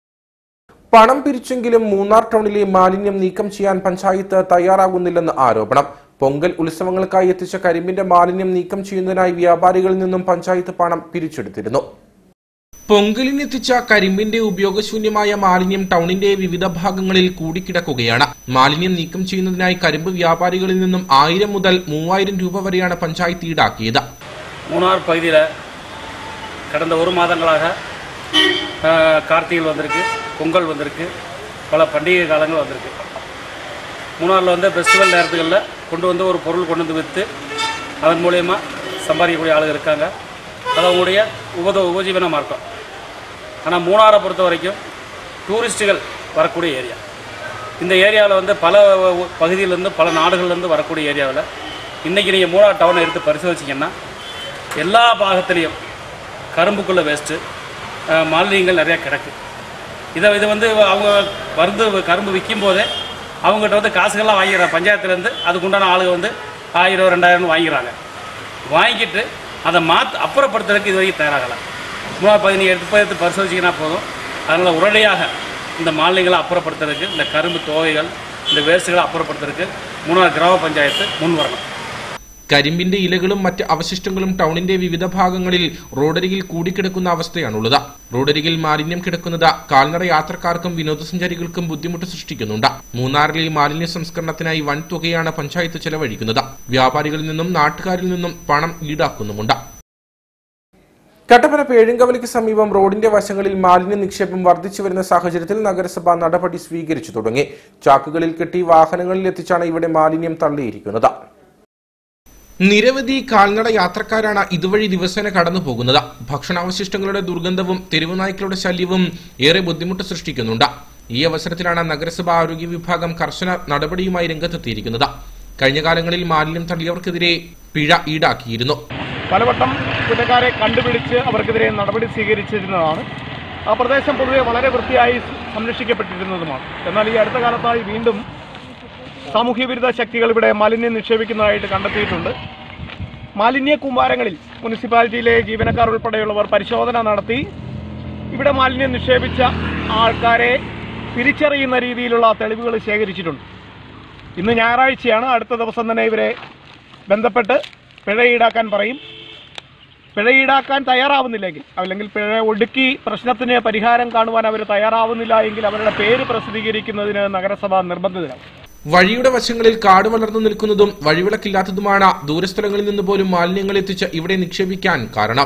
പണം പിരിച്ചെങ്കിലും മൂന്നാർ ടൗണിലെ മാലിന്യം നീക്കം ചെയ്യാൻ പഞ്ചായത്ത് തയ്യാറാകുന്നില്ലെന്ന് ആരോപണം പൊങ്കൽ ഉത്സവങ്ങൾക്കായി എത്തിച്ച കരിമ്പിന്റെ മാലിന്യം നീക്കം ചെയ്യുന്നതിനായി വ്യാപാരികളിൽ നിന്നും പഞ്ചായത്ത് പണം പിരിച്ചെടുത്തിരുന്നു പൊങ്കലിനെത്തിച്ച കരിമ്പിന്റെ ഉപയോഗശൂന്യമായ മാലിന്യം ടൗണിന്റെ വിവിധ ഭാഗങ്ങളിൽ കൂടിക്കിടക്കുകയാണ് മാലിന്യം നീക്കം ചെയ്യുന്നതിനായി കരിമ്പ് വ്യാപാരികളിൽ നിന്നും ആയിരം മുതൽ മൂവായിരം രൂപ വരെയാണ് പഞ്ചായത്ത് ഈടാക്കിയത് மூணார் பகுதியில் கடந்த ஒரு மாதங்களாக ஆஹ், கார்த்திகை வந்திருக்கு பொங்கல் வந்திருக்கு பல பண்டிகை காலங்கள் வந்திருக்கு மூணாரில் வந்து ஃபெஸ்டிவல் நேரத்துகளில் கொண்டு வந்து ஒரு பொருள் கொண்டு வந்து விற்று அதன் மூலயமா சம்பாதிக்கக்கூடிய ஆளுங்க இருக்காங்க அது அவங்களுடைய உபத உபஜீவன மார்க்கம் ஆனால் மூணாரை பொறுத்த வரைக்கும் டூரிஸ்ட்டுகள் வரக்கூடிய ஏரியா இந்த ஏரியாவில் வந்து பல உ- பகுதியிலேருந்து பல நாடுகள்லேருந்து வரக்கூடிய ஏரியாவில் இன்றைக்கி நீங்கள் மூணார் டவுனை எடுத்து பரிசோதிச்சிங்கன்னா எல்லா பாகத்துலேயும் கரும்புக்குள்ளே வேஸ்ட்டு மாலின்யங்கள் நிறையா கிடக்கு இதை இது வந்து அவங்க மருந்து கரும்பு விற்கும் போதே அவங்ககிட்ட வந்து காசுகள்லாம் வாங்கிடுறாங்க பஞ்சாயத்துலேருந்து அதுக்குண்டான ஆளுங்க வந்து ஆயிரம் ரெண்டாயிரம்னு வாங்கிக்கிறாங்க வாங்கிட்டு அதை மாற்று அப்புறப்படுத்துறதுக்கு இது வரைக்கும் தயாராகலை மூணாவது பகுதி எடுத்து போய் எடுத்து பரிசோதிச்சிங்கன்னா போதும் அதனால் உடனடியாக இந்த மாலின்யங்களை அப்புறப்படுத்துறதுக்கு இந்த கரும்பு தோகைகள் இந்த வேஸ்ட்டுகளை அப்புறப்படுத்துறதுக்கு மூணாவது கிராம பஞ்சாயத்து முன் வரணும் കരിമ്പിന്റെ ഇലകളും മറ്റ് അവശിഷ്ടങ്ങളും ടൗണിന്റെ വിവിധ ഭാഗങ്ങളിൽ റോഡരികിൽ കൂടിക്കിടക്കുന്ന അവസ്ഥയാണുള്ളത് റോഡരികിൽ മാലിന്യം കിടക്കുന്നത് കാൽനട യാത്രക്കാർക്കും വിനോദസഞ്ചാരികൾക്കും ബുദ്ധിമുട്ട് സൃഷ്ടിക്കുന്നുണ്ട് മൂന്നാറിലെ മാലിന്യ സംസ്കരണത്തിനായി വൻ തുകയാണ് പഞ്ചായത്ത് ചെലവഴിക്കുന്നത് വ്യാപാരികളിൽ നിന്നും നാട്ടുകാരിൽ നിന്നും പണം ഈടാക്കുന്നുമുണ്ട് കട്ടപ്പന പേഴുങ്കവലിക്ക് സമീപം റോഡിന്റെ വശങ്ങളിൽ മാലിന്യ നിക്ഷേപം വർദ്ധിച്ചു വരുന്ന സാഹചര്യത്തിൽ നഗരസഭ നടപടി സ്വീകരിച്ചു തുടങ്ങി ചാക്കുകളിൽ കെട്ടി വാഹനങ്ങളിൽ എത്തിച്ചാണ് ഇവിടെ മാലിന്യം തള്ളിയിരിക്കുന്നത് നിരവധി കാൽനട യാത്രക്കാരാണ് ഇതുവഴി ദിവസേന കടന്നു പോകുന്നത് ഭക്ഷണാവശിഷ്ടങ്ങളുടെ ദുർഗന്ധവും തെരുവ് നായ്ക്കളുടെ ശല്യവും ഏറെ ബുദ്ധിമുട്ട് സൃഷ്ടിക്കുന്നുണ്ട് ഈ അവസരത്തിലാണ് നഗരസഭ ആരോഗ്യ വിഭാഗം കർശന നടപടിയുമായി രംഗത്തെത്തിയിരിക്കുന്നത് കഴിഞ്ഞ കാലങ്ങളിൽ മാലിന്യം തള്ളിയവർക്കെതിരെ പിഴ ഈടാക്കിയിരുന്നു പലവട്ടം കുറ്റക്കാരെ കണ്ടുപിടിച്ച് അവർക്കെതിരെ നടപടി സ്വീകരിച്ചിരുന്നതാണ് ആ പ്രദേശം പൊതുവെ വളരെ വൃത്തിയായി സംരക്ഷിക്കപ്പെട്ടിരുന്നതുമാണ് എന്നാൽ ഈ അടുത്ത കാലത്തായി വീണ്ടും സാമൂഹ്യ വിരുദ്ധ ശക്തികൾ ഇവിടെ മാലിന്യം നിക്ഷേപിക്കുന്നതായിട്ട് കണ്ടെത്തിയിട്ടുണ്ട് മാലിന്യ കൂമ്പാരങ്ങളിൽ മുനിസിപ്പാലിറ്റിയിലെ ജീവനക്കാർ ഉൾപ്പെടെയുള്ളവർ പരിശോധന നടത്തി ഇവിടെ മാലിന്യം നിക്ഷേപിച്ച ആൾക്കാരെ തിരിച്ചറിയുന്ന രീതിയിലുള്ള തെളിവുകൾ ശേഖരിച്ചിട്ടുണ്ട് ഇന്ന് ഞായറാഴ്ചയാണ് അടുത്ത ദിവസം തന്നെ ഇവരെ ബന്ധപ്പെട്ട് പിഴ ഈടാക്കാൻ പറയും പിഴ ഈടാക്കാൻ തയ്യാറാവുന്നില്ലെങ്കിൽ അല്ലെങ്കിൽ പിഴ ഒടുക്കി പ്രശ്നത്തിന് പരിഹാരം കാണുവാൻ അവർ തയ്യാറാവുന്നില്ല എങ്കിൽ അവരുടെ പേര് പ്രസിദ്ധീകരിക്കുന്നതിന് നഗരസഭ നിർബന്ധിതരാകും വഴിയുടെ വശങ്ങളിൽ കാട് വളർന്നു നിൽക്കുന്നതും വഴിവിളക്കില്ലാത്തതുമാണ് ദൂരസ്ഥലങ്ങളിൽ നിന്ന് പോലും മാലിന്യങ്ങൾ എത്തിച്ച് ഇവിടെ നിക്ഷേപിക്കാൻ കാരണം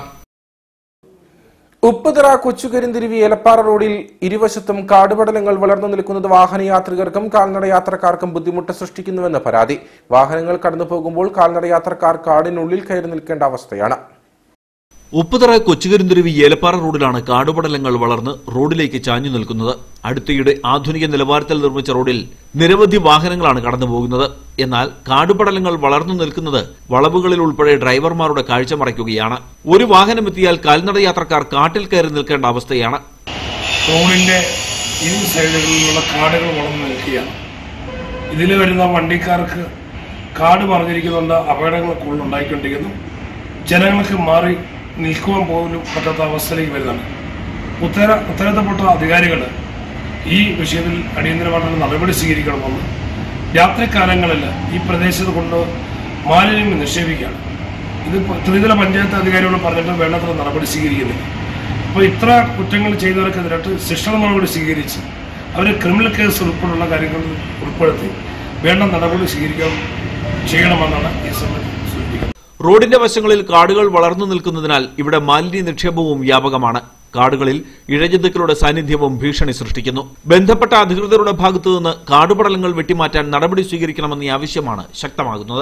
ഉപ്പുതറ കൊച്ചുകരിന്തിരിവി ഏലപ്പാറ റോഡിൽ ഇരുവശത്തും കാടുപടലങ്ങൾ വളർന്നു നിൽക്കുന്നത് വാഹനയാത്രികർക്കും കാൽനട യാത്രക്കാർക്കും ബുദ്ധിമുട്ട് സൃഷ്ടിക്കുന്നുവെന്ന് പരാതി വാഹനങ്ങൾ കടന്നു പോകുമ്പോൾ കാൽനട യാത്രക്കാർ കാടിനുള്ളിൽ കയറി നിൽക്കേണ്ട അവസ്ഥയാണ് ഉപ്പുതറ കൊച്ചുകരിന്തുരുവി ഏലപ്പാറ റോഡിലാണ് കാടുപടലങ്ങൾ വളർന്ന് റോഡിലേക്ക് ചാഞ്ഞു നിൽക്കുന്നത് അടുത്തിടെ ആധുനിക നിലവാരത്തിൽ നിർമ്മിച്ച റോഡിൽ നിരവധി വാഹനങ്ങളാണ് കടന്നു പോകുന്നത് എന്നാൽ കാടുപടലങ്ങൾ വളർന്നു നിൽക്കുന്നത് വളവുകളിൽ ഉൾപ്പെടെ ഡ്രൈവർമാരുടെ കാഴ്ച മറയ്ക്കുകയാണ് ഒരു വാഹനം എത്തിയാൽ കാൽനട യാത്രക്കാർ കാട്ടിൽ കയറി നിൽക്കേണ്ട അവസ്ഥയാണ് റോഡിന്റെ ഇരു സൈഡുകളിലുള്ള കാടുകൾ വളർന്നു നിൽക്കുകയാണ് ഇതിൽ വരുന്ന വണ്ടിക്കാർക്ക് കാട് മറിഞ്ഞിരിക്കുന്നുണ്ട് അപകടങ്ങൾ കൂടുതൽ ഉണ്ടായിക്കൊണ്ടിരിക്കുന്നു ജനങ്ങൾക്ക് മാറി നിൽക്കുവാൻ പോലും പറ്റാത്ത അവസ്ഥയിലേക്ക് വരുന്നുണ്ട് ഉത്തര ഉത്തരവാദിത്തപ്പെട്ട അധികാരികൾ ഈ വിഷയത്തിൽ അടിയന്തരമായിട്ടുള്ള നടപടി സ്വീകരിക്കണമെന്ന് രാത്രികാലങ്ങളിൽ ഈ പ്രദേശത്ത് കൊണ്ട് മാലിന്യം നിക്ഷേപിക്കുകയാണ് ഇത് പ- ത്രിതല പഞ്ചായത്ത് അധികാരികളോട് പറഞ്ഞിട്ട് വേണ്ടത്ര നടപടി സ്വീകരിക്കുന്നില്ല അപ്പോൾ ഇത്ര കുറ്റങ്ങൾ ചെയ്തവർക്കെതിരായിട്ട് ശിക്ഷണ നടപടി സ്വീകരിച്ച് അവരെ ക്രിമിനൽ കേസ് ഉൾപ്പെടെയുള്ള കാര്യങ്ങൾ ഉൾപ്പെടുത്തി വേണ്ട നടപടി സ്വീകരിക്കാൻ ചെയ്യണമെന്നാണ് ഈ സമയത്ത് സൂചിപ്പിക്കുന്നത് റോഡിന്റെ വശങ്ങളിൽ കാടുകൾ വളർന്നു നിൽക്കുന്നതിനാൽ ഇവിടെ മാലിന്യ നിക്ഷേപവും വ്യാപകമാണ് കാടുകളിൽ ഇഴജന്തുക്കളുടെ സാന്നിധ്യവും ഭീഷണി സൃഷ്ടിക്കുന്നു ബന്ധപ്പെട്ട അധികൃതരുടെ ഭാഗത്തുനിന്ന് കാടുപടലങ്ങൾ വെട്ടിമാറ്റാൻ നടപടി സ്വീകരിക്കണമെന്ന ആവശ്യമാണ് ശക്തമാകുന്നത്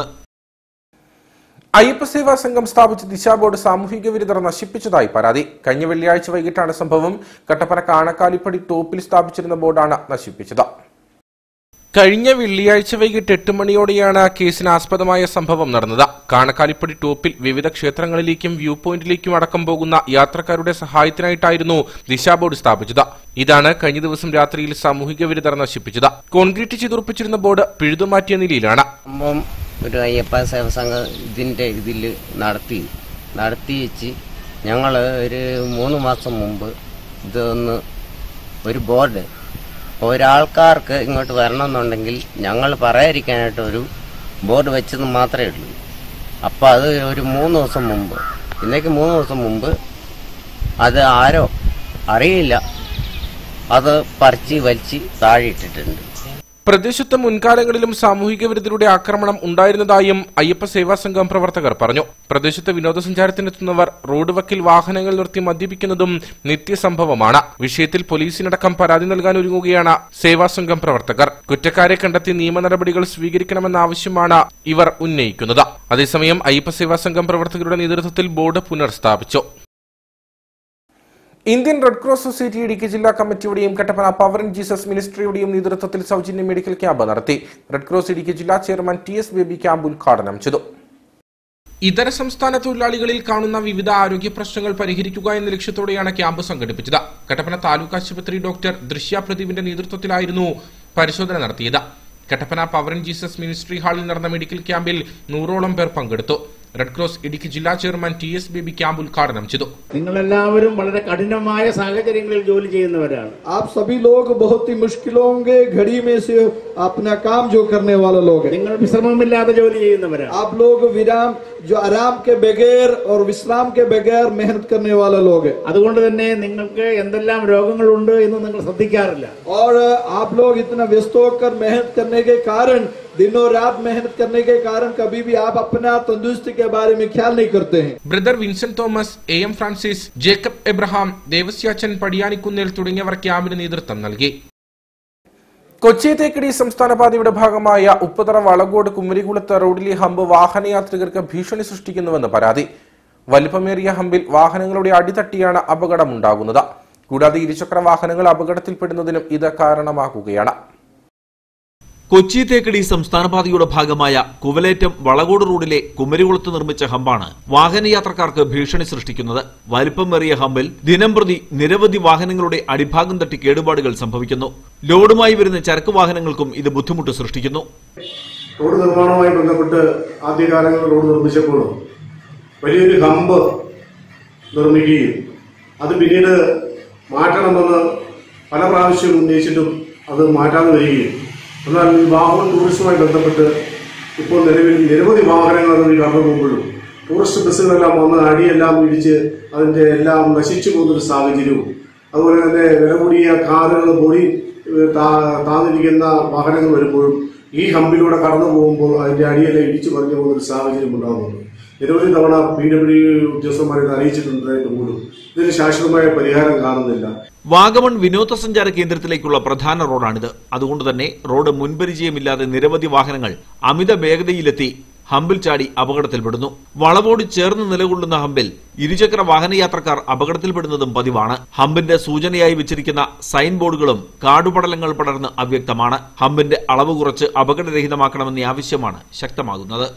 അയ്യപ്പസേവാ സംഘം സ്ഥാപിച്ച ദിശാ ബോർഡ് സാമൂഹിക വിരുദ്ധർ നശിപ്പിച്ചതായി പരാതി കഴിഞ്ഞ വെള്ളിയാഴ്ച വൈകിട്ടാണ് സംഭവം കട്ടപ്പന കാണക്കാലിപ്പടി ടോപ്പിൽ സ്ഥാപിച്ചിരുന്ന ബോർഡാണ് നശിപ്പിച്ചത് കഴിഞ്ഞ വെള്ളിയാഴ്ച വൈകിട്ട് എട്ട് മണിയോടെയാണ് കേസിന് ആസ്പദമായ സംഭവം നടന്നത് കാണക്കാലിപ്പടി ടോപ്പിൽ വിവിധ ക്ഷേത്രങ്ങളിലേക്കും വ്യൂ പോയിന്റിലേക്കും അടക്കം പോകുന്ന യാത്രക്കാരുടെ സഹായത്തിനായിട്ടായിരുന്നു ദിശാ ബോർഡ് സ്ഥാപിച്ചത് ഇതാണ് കഴിഞ്ഞ ദിവസം രാത്രിയിൽ സാമൂഹിക വിരുദ്ധർ നശിപ്പിച്ചത് കോൺക്രീറ്റ് ചെയ്തുറപ്പിച്ചിരുന്ന ബോർഡ് പിഴുതുമാറ്റിയ നിലയിലാണ് സംഭവം ഒരു അയ്യപ്പ സേവ സംഘം ഇതിൻ്റെ ഇതിൽ നടത്തി നടത്തി വെച്ച് ഞങ്ങൾ ഒരു മൂന്ന് മാസം മുമ്പ് ഇതൊന്ന് ഒരു ബോർഡ് ഒരാൾക്കാർക്ക് ഇങ്ങോട്ട് വരണമെന്നുണ്ടെങ്കിൽ ഞങ്ങൾ പറയാതിരിക്കാനായിട്ട് ഒരു ബോർഡ് വെച്ചത് മാത്രമേ ഉള്ളൂ അപ്പോൾ അത് ഒരു മൂന്ന് ദിവസം മുമ്പ് ഇന്നേക്ക് മൂന്ന് ദിവസം മുമ്പ് അത് ആരോ അറിയില്ല അത് പറിച്ച് വലിച്ച് താഴെ ഇട്ടിട്ടുണ്ട് പ്രദേശത്ത് മുൻകാലങ്ങളിലും സാമൂഹിക വിരുദ്ധരുടെ ആക്രമണം ഉണ്ടായിരുന്നതായും അയ്യപ്പ സേവാ സംഘം പ്രവർത്തകർ പറഞ്ഞു പ്രദേശത്ത് വിനോദസഞ്ചാരത്തിനെത്തുന്നവർ റോഡ് വക്കിൽ വാഹനങ്ങൾ നിർത്തി മദ്യപിക്കുന്നതും നിത്യസംഭവമാണ് വിഷയത്തിൽ പോലീസിനടക്കം പരാതി നൽകാൻ ഒരുങ്ങുകയാണ് സേവാ സംഘം പ്രവർത്തകർ കുറ്റക്കാരെ കണ്ടെത്തി നിയമ നടപടികൾ സ്വീകരിക്കണമെന്ന ആവശ്യമാണ് ഇവർ ഉന്നയിക്കുന്നത് അതേസമയം അയ്യപ്പ സേവാ സംഘം പ്രവർത്തകരുടെ നേതൃത്വത്തിൽ ബോർഡ് പുനർസ്ഥാപിച്ചു Indian Red Cross society Idukki ജില്ലാ കമ്മിറ്റിയുടെയും കട്ടപ്പന പവർ ഇൻ ജീസസ് മിനിസ്ട്രിയുടെയും നേതൃത്വത്തിൽ സൗജന്യ മെഡിക്കൽ ക്യാമ്പ് നടത്തി റെഡ് ക്രോസ് ഇടുക്കി ജില്ലാ chairman T S Baby camp ഉദ്ഘാടനം ചെയ്തു ഇതര സംസ്ഥാന തൊഴിലാളികളിൽ കാണുന്ന വിവിധ ആരോഗ്യ പ്രശ്നങ്ങൾ പരിഹരിക്കുക എന്ന ലക്ഷ്യത്തോടെയാണ് ക്യാമ്പ് സംഘടിപ്പിച്ചത് കട്ടപ്പന താലൂക്ക് ആശുപത്രി ഡോക്ടർ ദൃശ്യ പ്രദീപിന്റെ നേതൃത്വത്തിലായിരുന്നു പരിശോധന നടത്തിയത് Kattappana Power in Jesus ministry hall നടന്ന മെഡിക്കൽ ക്യാമ്പിൽ നൂറോളം പേർ പങ്കെടുത്തു റെഡ് ക്രോസ് ഇടുക്കി ജില്ലാ chairman T S Baby camp ഉദ്ഘാടനം ചെയ്തു നിങ്ങളെല്ലാവരും വളരെ കഠിനമായ സാഹചര്യങ്ങളിൽ ജോലി ചെയ്യുന്നവരാണ് आप सभी लोग बहुत ही मुश्किलों के घड़ी में से अपना काम जो करने वाले लोग हैं നിങ്ങൾ വിശ്രമമില്ലാതെ ജോലി ചെയ്യുന്നവരാണ് आप लोग विराम जो आराम के बगैर और विश्राम के बगैर मेहनत करने वाले लोग हैं അതുകൊണ്ട് തന്നെ നിങ്ങൾക്ക് എന്തെല്ലാം രോഗങ്ങളുണ്ട് എന്ന് നിങ്ങൾ ശ്രദ്ധിക്കാറില്ല और आप लोग इतना व्यस्त होकर मेहनत करने के कारण दिनों रात मेहनत करने के कारण कभी भी आप अपना तंदुरुस्ती के बारे में ख्याल नहीं करते हैं brother Vincent Thomas A M Francis Jacob Abraham Devasyachan Padiyanikkunnil തുടങ്ങിയവർ ക്യാമ്പിന് നേതൃത്വം നൽകി കൊച്ചി തേക്കടി സംസ്ഥാന പാതയുടെ ഭാഗമായ ഉപ്പുതറ വളകോട് കുമരികുളത്ത് റോഡിലെ ഹമ്പ് വാഹനയാത്രികർക്ക് ഭീഷണി സൃഷ്ടിക്കുന്നുവെന്ന് പരാതി വലിപ്പമേറിയ ഹമ്പിൽ വാഹനങ്ങളുടെ അടിതട്ടിയാണ് അപകടമുണ്ടാകുന്നത് കൂടാതെ ഇരുചക്ര വാഹനങ്ങൾ അപകടത്തിൽപ്പെടുന്നതിനും ഇത് കാരണമാകുകയാണ് കൊച്ചി തേക്കടി സംസ്ഥാന പാതയുടെ ഭാഗമായ കുവലേറ്റം വളകോട് റോഡിലെ കുമരികുളത്ത് നിർമ്മിച്ച ഹമ്പാണ് വാഹനയാത്രക്കാർക്ക് ഭീഷണി സൃഷ്ടിക്കുന്നത് വലിപ്പമേറിയ ഹമ്പിൽ ദിനംപ്രതി നിരവധി വാഹനങ്ങളുടെ അടിഭാഗം തട്ടി കേടുപാടുകൾ സംഭവിക്കുന്നു ലോഡുമായി വരുന്ന ചരക്ക് വാഹനങ്ങൾക്കും ഇത് ബുദ്ധിമുട്ട് സൃഷ്ടിക്കുന്നു റോഡ് നിർമ്മാണവുമായി ബന്ധപ്പെട്ട് ആദ്യകാലങ്ങളിൽ റോഡ് നിർമ്മിച്ചപ്പോൾ വലിയൊരു ഹമ്പ് നിർമ്മിക്കുകയും അത് പിന്നീട് മാറ്റണമെന്ന് പല പ്രാവശ്യം ഉന്നയിച്ചിട്ടും അത് മാറ്റാതെ വരികയും എന്നാൽ ഈ വാഹന ടൂറിസവുമായി ബന്ധപ്പെട്ട് ഇപ്പോൾ നിലവിൽ നിരവധി വാഹനങ്ങൾ ഈ കടന്നു പോകുമ്പോഴും ടൂറിസ്റ്റ് ബസ്സുകളെല്ലാം വന്ന് അടിയെല്ലാം ഇടിച്ച് അതിന്റെ എല്ലാം നശിച്ചു പോകുന്നൊരു സാഹചര്യവും അതുപോലെ തന്നെ വില കൂടിയ കാറുകൾ പൊടി ഏഹ്, താ- താന്നിരിക്കുന്ന വാഹനങ്ങൾ വരുമ്പോഴും ഈ ഹമ്പിലൂടെ കടന്നു പോകുമ്പോൾ അതിന്റെ അടിയെല്ലാം ഇടിച്ചു പറഞ്ഞു പോകുന്ന ഒരു സാഹചര്യം ഉണ്ടാകുന്നുണ്ട് നിരവധി തവണ പി ഡബ്ല്യു ഉദ്യോഗസ്ഥന്മാരെ ഇത് അറിയിച്ചിട്ടുണ്ടായിട്ട് പോലും ഇതിന് ശാശ്വതമായ പരിഹാരം കാണുന്നില്ല വാഗമൺ വിനോദസഞ്ചാര കേന്ദ്രത്തിലേക്കുള്ള പ്രധാന റോഡാണിത് അതുകൊണ്ട് തന്നെ റോഡ് മുൻപരിചയമില്ലാതെ നിരവധി വാഹനങ്ങൾ അമിത വേഗതയിലെത്തി ഹമ്പിൽ ചാടി അപകടത്തിൽപ്പെടുന്നു വളവോട് ചേർന്ന് നിലകൊള്ളുന്ന ഹമ്പിൽ ഇരുചക്ര വാഹനയാത്രക്കാർ അപകടത്തിൽപ്പെടുന്നതും പതിവാണ് ഹമ്പിന്റെ സൂചനയായി വെച്ചിരിക്കുന്ന സൈൻ ബോർഡുകളും കാടുപടലങ്ങൾ പടർന്ന് അവ്യക്തമാണ് ഹമ്പിന്റെ അളവ് കുറച്ച് അപകടരഹിതമാക്കണമെന്ന ആവശ്യമാണ് ശക്തമാകുന്നത്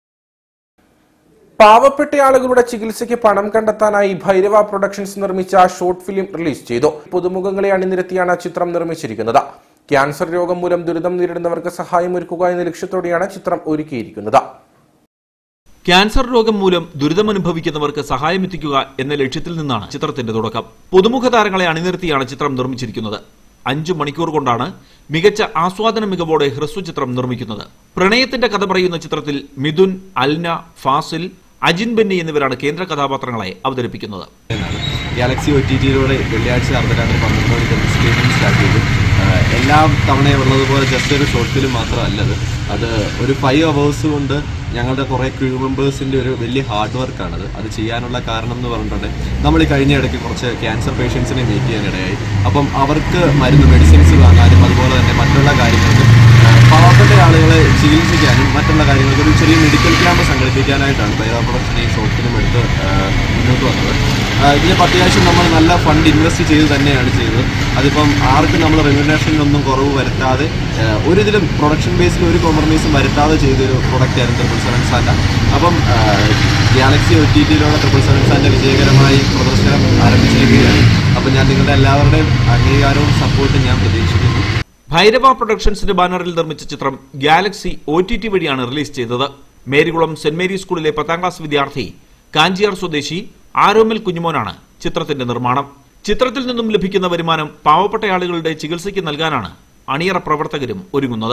പാവപ്പെട്ട ആളുകളുടെ ചികിത്സയ്ക്ക് പണം കണ്ടെത്താനായി ഭൈരവ പ്രൊഡക്ഷൻസ് നിർമ്മിച്ച ഷോർട്ട് ഫിലിം റിലീസ് ചെയ്തു പുതുമുഖങ്ങളെ അണിനിരത്തിയാണ് ചിത്രം നിർമ്മിച്ചിരിക്കുന്നത് ക്യാൻസർ രോഗം മൂലം ദുരിതം നേരിടുന്നവർക്ക് സഹായമൊരുക്കുക എന്ന ലക്ഷ്യത്തോടെയാണ് ചിത്രം ഒരുക്കിയിരിക്കുന്നത് ക്യാൻസർ രോഗം മൂലം ദുരിതമനുഭവിക്കുന്നവർക്ക് സഹായമെത്തിക്കുക എന്ന ലക്ഷ്യത്തിൽ നിന്നാണ് ചിത്രത്തിന്റെ തുടക്കം പുതുമുഖ താരങ്ങളെ അണിനിർത്തിയാണ് ചിത്രം നിർമ്മിച്ചിരിക്കുന്നത് അഞ്ചു മണിക്കൂർ കൊണ്ടാണ് മികച്ച ആസ്വാദന മികവോടെ ഹ്രസ്വചിത്രം നിർമ്മിക്കുന്നത് പ്രണയത്തിന്റെ കഥ പറയുന്ന ചിത്രത്തിൽ മിഥുൻ അൽന ഫാസിൽ അജിൻ ബെന്നി എന്നിവരാണ് കേന്ദ്ര കഥാപാത്രങ്ങളെ അവതരിപ്പിക്കുന്നത് ഗാലക്സി ഒ ടി ടിയിലൂടെ വെള്ളിയാഴ്ച അർദ്ധരാത്രി പന്ത്രണ്ട് മണിക്ക് സ്ക്രീനിങ് സ്റ്റാർട്ട് ചെയ്തു ആഹ് എല്ലാ തവണയും ഉള്ളതുപോലെ ജസ്റ്റ് ഒരു ഷോർട്ട് ഫിലിം മാത്രമല്ലത് അത് ഒരു ഫൈവ് അവേഴ്സ് കൊണ്ട് ഞങ്ങളുടെ കുറേ ക്രൂ മെമ്പേഴ്സിൻ്റെ ഒരു വലിയ ഹാർഡ് വർക്കാണത് അത് ചെയ്യാനുള്ള കാരണം എന്ന് പറഞ്ഞിട്ടുണ്ടെങ്കിൽ നമ്മൾ ഈ കഴിഞ്ഞ ഇടയ്ക്ക് കുറച്ച് ക്യാൻസർ പേഷ്യൻസിനെ മീറ്റ് ചെയ്യാനിടയായി അപ്പം അവർക്ക് മരുന്ന് മെഡിസിൻസ് വാങ്ങാനും അതുപോലെ തന്നെ മറ്റുള്ള കാര്യങ്ങൾക്ക് ആഹ് പാവപ്പെട്ട ആളുകളെ ചികിത്സിക്കാനും മറ്റുള്ള കാര്യങ്ങൾക്ക് ഒരു ചെറിയ മെഡിക്കൽ ക്യാമ്പ് സംഘടിപ്പിക്കാനായിട്ടാണ് ബൈറ പ്രൊഡക്ഷൻ ഈ ഷോർട്ട് ഫിലിം എടുത്ത് ആഹ് മുന്നോട്ട് വന്നത് ആഹ് ഇതിലിപ്പോൾ അത്യാവശ്യം നമ്മൾ നല്ല ഫണ്ട് ഇൻവെസ്റ്റ് ചെയ്ത് തന്നെയാണ് ചെയ്തത് അതിപ്പം ആർക്കും നമ്മൾ റെമ്യൂണേഷനിലൊന്നും കുറവ് വരുത്താതെ ആഹ് ഒരു ഇതിലും പ്രൊഡക്ഷൻ ബേസിൽ ഒരു കോംപ്രമൈസും വരുത്താതെ ചെയ്തൊരു പ്രൊഡക്റ്റായിരുന്നു ട്രിപ്പിൾ സെവൻ സാൻഡ അപ്പം ഗാലക്സി ഒ ടി ടിയിലുള്ള ട്രിപ്പിൾ സെവൻ സാൻഡ വിജയകരമായി പ്രദർശനം ആരംഭിച്ചിരിക്കുകയാണ് അപ്പം ഞാൻ നിങ്ങളുടെ എല്ലാവരുടെയും അംഗീകാരവും സപ്പോർട്ടും ഞാൻ പ്രതീക്ഷിക്കുന്നു ഭൈരവ പ്രൊഡക്ഷൻസിന്റെ ബാനറിൽ നിർമ്മിച്ച ചിത്രം ഗാലക്സി ഒ ടി ടി വഴിയാണ് റിലീസ് ചെയ്തത് മേരികുളം സെന്റ് മേരീസ് സ്കൂളിലെ പത്താം ക്ലാസ് വിദ്യാർത്ഥി കാഞ്ചിയാർ സ്വദേശി ആരോമൽ കുഞ്ഞുമോനാണ് ചിത്രത്തിന്റെ നിർമ്മാണം ചിത്രത്തിൽ നിന്നും ലഭിക്കുന്ന വരുമാനം പാവപ്പെട്ട ആളുകളുടെ ചികിത്സയ്ക്ക് നൽകാനാണ് അണിയറ പ്രവർത്തകരും ഒരുങ്ങുന്നത്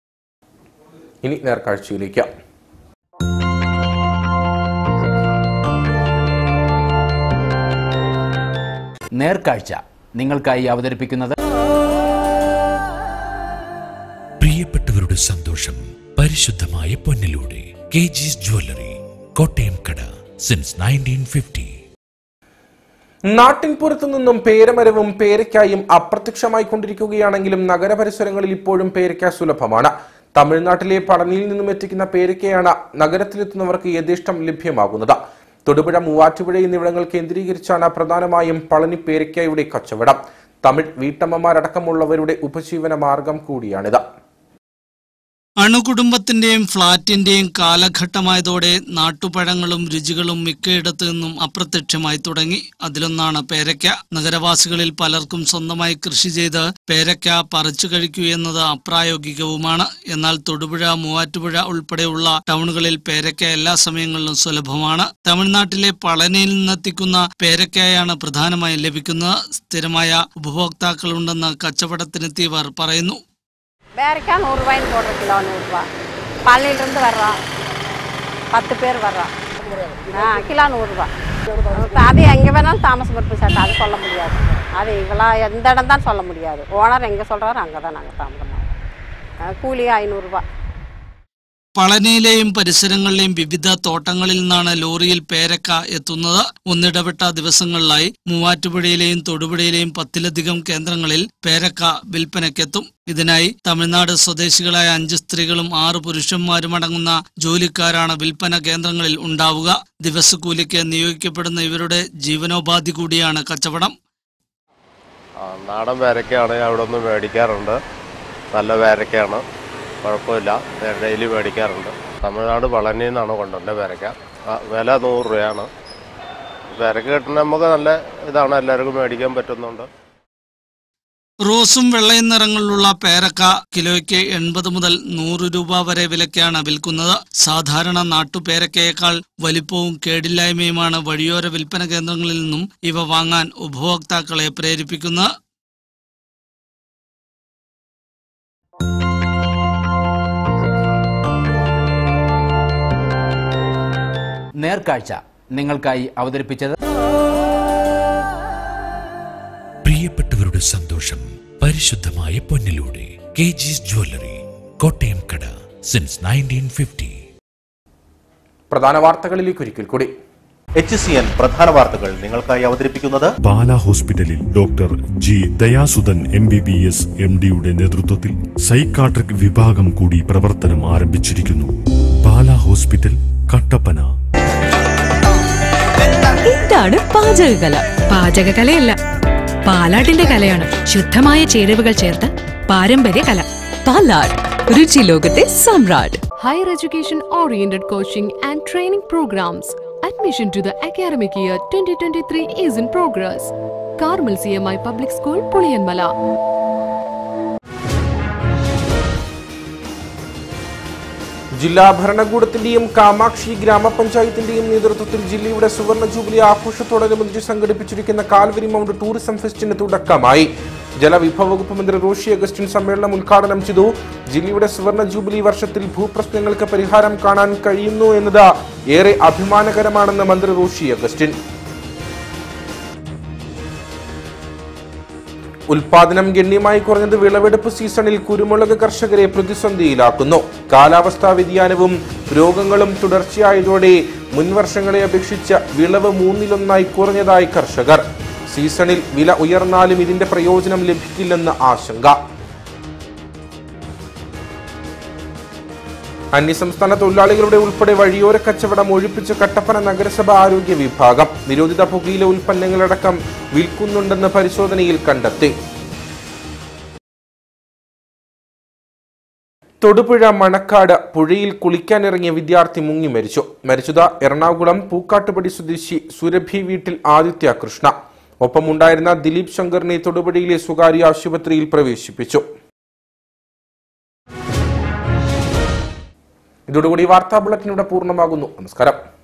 ഇനി നേർക്കാഴ്ചയിലേക്ക് നേർക്കാഴ്ച നിങ്ങൾക്കായി അവതരിപ്പിക്കുന്നത് പരിശുദ്ധമായ പൊന്നിലൂടെ കെ ജിസ് ജ്വല്ലറി കോട്ടയം കട സിൻസ് നയൻറ്റീൻ ഫിഫ്റ്റി നാട്ടിൻപുറത്തു നിന്നും പേരമരവും പേരയ്ക്കായും അപ്രത്യക്ഷമായി കൊണ്ടിരിക്കുകയാണെങ്കിലും നഗരപരിസരങ്ങളിൽ ഇപ്പോഴും പേരയ്ക്ക സുലഭമാണ് തമിഴ്നാട്ടിലെ പടനിയിൽ നിന്നും എത്തിക്കുന്ന പേരയ്ക്കയാണ് നഗരത്തിലെത്തുന്നവർക്ക് യഥേഷ്ടം ലഭ്യമാകുന്നത് തൊടുപുഴ മൂവാറ്റുപുഴ എന്നിവിടങ്ങൾ കേന്ദ്രീകരിച്ചാണ് പ്രധാനമായും പളനി പേരയ്ക്കയുടെ കച്ചവടം തമിഴ് വീട്ടമ്മമാരടക്കമുള്ളവരുടെ ഉപജീവന മാർഗം കൂടിയാണിത് അണുകുടുംബത്തിന്റെയും ഫ്ളാറ്റിന്റെയും കാലഘട്ടമായതോടെ നാട്ടുപഴങ്ങളും രുചികളും മിക്കയിടത്തു നിന്നും അപ്രത്യക്ഷമായി തുടങ്ങി അതിലൊന്നാണ് പേരയ്ക്ക നഗരവാസികളിൽ പലർക്കും സ്വന്തമായി കൃഷി ചെയ്ത് പേരയ്ക്ക പറിച്ചു കഴിക്കൂ എന്നത് അപ്രായോഗികവുമാണ് എന്നാൽ തൊടുപുഴ മൂവാറ്റുപുഴ ഉൾപ്പെടെയുള്ള ടൗണുകളിൽ പേരയ്ക്ക എല്ലാ സമയങ്ങളിലും സുലഭമാണ് തമിഴ്നാട്ടിലെ പളനിയിൽ നിന്നെത്തിക്കുന്ന പേരയ്ക്കയാണ് പ്രധാനമായും ലഭിക്കുന്നത് സ്ഥിരമായ ഉപഭോക്താക്കളുണ്ടെന്ന് கச்சவடத்தினத்தீவர் പറയുന്നു பேரைக்காய் நூறுரூவாயின்னு போடுற கிலோ நூறுரூவா பழனிலிருந்து வர்றோம் பத்து பேர் வர்றோம் ஆ கிலோ நூறுரூவா அது எங்கே வேணாலும் தாமஸ் பருப்பு சாட்டை அது சொல்ல முடியாது அது இவ்வளோ எந்த இடம் தான் சொல்ல முடியாது ஓனர் எங்கே சொல்கிறாரோ அங்கே தான் நாங்கள் தாமதம் கூலி ஐநூறுரூவா പളനിയിലെയും പരിസരങ്ങളിലെയും വിവിധ തോട്ടങ്ങളിൽ നിന്നാണ് ലോറിയിൽ പേരക്ക എത്തുന്നത് ഒന്നിടവിട്ട ദിവസങ്ങളിലായി മൂവാറ്റുപുഴയിലെയും തൊടുപുഴയിലെയും പത്തിലധികം കേന്ദ്രങ്ങളിൽ പേരക്ക വിൽപ്പനയ്ക്കെത്തും ഇതിനായി തമിഴ്നാട് സ്വദേശികളായ അഞ്ച് സ്ത്രീകളും ആറ് പുരുഷന്മാരും അടങ്ങുന്ന ജോലിക്കാരാണ് വിൽപ്പന കേന്ദ്രങ്ങളിൽ ഉണ്ടാവുക ദിവസക്കൂലിക്ക് നിയോഗിക്കപ്പെടുന്ന ഇവരുടെ ജീവനോപാധി കൂടിയാണ് കച്ചവടം ആ, നാടൻ പേരക്കയാണ് അവിടെ നിന്ന് മേടിക്കാറുണ്ട് നല്ല പേരക്കയാണ് കുഴപ്പമില്ല ഡെയിലി മേടിക്കാറുണ്ട് തമിഴ്നാട് പളനിയിൽ നിന്നാണ് കൊണ്ടുവരുന്നത് പേരക്ക ആ, വില നൂറ് രൂപയാണ് പേരക്ക കിട്ടുന്ന നമുക്ക് നല്ല ഇതാണ് എല്ലാവർക്കും മേടിക്കാൻ പറ്റുന്നുണ്ട് റോസും വെള്ളയും നിറങ്ങളിലുള്ള പേരക്ക കിലോയ്ക്ക് എൺപത് മുതൽ നൂറ് രൂപ വരെ വിലയ്ക്കാണ് വിൽക്കുന്നത് സാധാരണ നാട്ടുപേരക്കയേക്കാൾ വലിപ്പവും കേടില്ലായ്മയുമാണ് വഴിയോര വിൽപ്പന കേന്ദ്രങ്ങളിൽ നിന്നും ഇവ വാങ്ങാൻ ഉപഭോക്താക്കളെ പ്രേരിപ്പിക്കുന്നത് നേർക്കാഴ്ച നിങ്ങൾക്കായി അവതരിപ്പിച്ചത് പ്രിയപ്പെട്ടവരുടെ സന്തോഷം പരിശുദ്ധമായ പൊന്നിലൂടെ കെ ജിസ് ജ്വല്ലറി കോട്ടയം കട സിൻസ് നയൻറ്റീൻ ഫിഫ്റ്റി പ്രധാന വാർത്തകളിലേക്ക് ഒരിക്കൽ കൂടി എച്ച് സി എൻ പ്രധാന വാർത്തകൾ നിങ്ങൾക്കായി അവതരിപ്പിക്കുന്നത് പാല ഹോസ്പിറ്റലിൽ doctor G Dayasudhan M B B S M ഡിയുടെ നേതൃത്വത്തിൽ സൈക്കാട്രിക് വിഭാഗം കൂടി പ്രവർത്തനം ആരംഭിച്ചിരിക്കുന്നു പാല ഹോസ്പിറ്റൽ കട്ടപ്പന എന്താണ് പാചകകല പാചകകലയല്ല പാലാട്ടിന്റെ കലയാണ് ശുദ്ധമായ ചേരുവകൾ ചേർത്ത് പാരമ്പര്യ കല പാലാട് രുചി ലോകത്തെ സമ്രാട്ട് Higher education oriented coaching and training programs. Admission to the academic year 2023 is in progress. Carmel CMI Public School, Puliyanmala. ജില്ലാ ഭരണകൂടത്തിന്റെയും കാമാക്ഷി ഗ്രാമപഞ്ചായത്തിന്റെയും നേതൃത്വത്തിൽ ജില്ലയുടെ സുവർണ ജൂബിലി ആഘോഷത്തോടനുബന്ധിച്ച് സംഘടിപ്പിച്ചിരിക്കുന്ന കാൽവരി മൗണ്ട് ടൂറിസം ഫെസ്റ്റിന് തുടക്കമായി ജലവിഭവ വകുപ്പ് മന്ത്രി റോഷി അഗസ്റ്റിൻ സമ്മേളനം ഉദ്ഘാടനം ചെയ്തു ജില്ലയുടെ സുവർണ ജൂബിലി വർഷത്തിൽ ഭൂപ്രശ്നങ്ങൾക്ക് പരിഹാരം കാണാൻ കഴിയുന്നു എന്നത് ഏറെ അഭിമാനകരമാണെന്ന് മന്ത്രി റോഷി അഗസ്റ്റിൻ ഉൽപാദനം ഗണ്യമായി കുറഞ്ഞത് വിളവെടുപ്പ് സീസണിൽ കുരുമുളക് കർഷകരെ പ്രതിസന്ധിയിലാക്കുന്നു കാലാവസ്ഥാ വ്യതിയാനവും രോഗങ്ങളും തുടർച്ചയായതോടെ മുൻവർഷങ്ങളെ അപേക്ഷിച്ച് വിളവ് മൂന്നിലൊന്നായി കുറഞ്ഞതായി കർഷകർ സീസണിൽ വില ഉയർന്നാലും ഇതിന്റെ പ്രയോജനം ലഭിക്കില്ലെന്ന് ആശങ്ക അന്യസംസ്ഥാന തൊഴിലാളികളുടെ ഉൾപ്പെടെ വഴിയോര കച്ചവടം ഒഴിപ്പിച്ച കട്ടപ്പന നഗരസഭ ആരോഗ്യ വിഭാഗം നിരോധിത പുകയില ഉൽപ്പന്നങ്ങളടക്കം വിൽക്കുന്നുണ്ടെന്ന് പരിശോധനയിൽ കണ്ടെത്തി തൊടുപുഴ മണക്കാട് പുഴയിൽ കുളിക്കാനിറങ്ങിയ വിദ്യാർത്ഥി മുങ്ങി മരിച്ചു മരിച്ചത് എറണാകുളം പൂക്കാട്ടുപടി സ്വദേശി സുരഭി വീട്ടിൽ ആദിത്യ കൃഷ്ണ ഒപ്പമുണ്ടായിരുന്ന ദിലീപ് ശങ്കറിനെ തൊടുപുഴയിലെ സ്വകാര്യ ആശുപത്രിയിൽ പ്രവേശിപ്പിച്ചു ഇതോടുകൂടി വാർത്താ ബുള്ളറ്റിൻ ഇവിടെ പൂർണ്ണമാകുന്നു നമസ്കാരം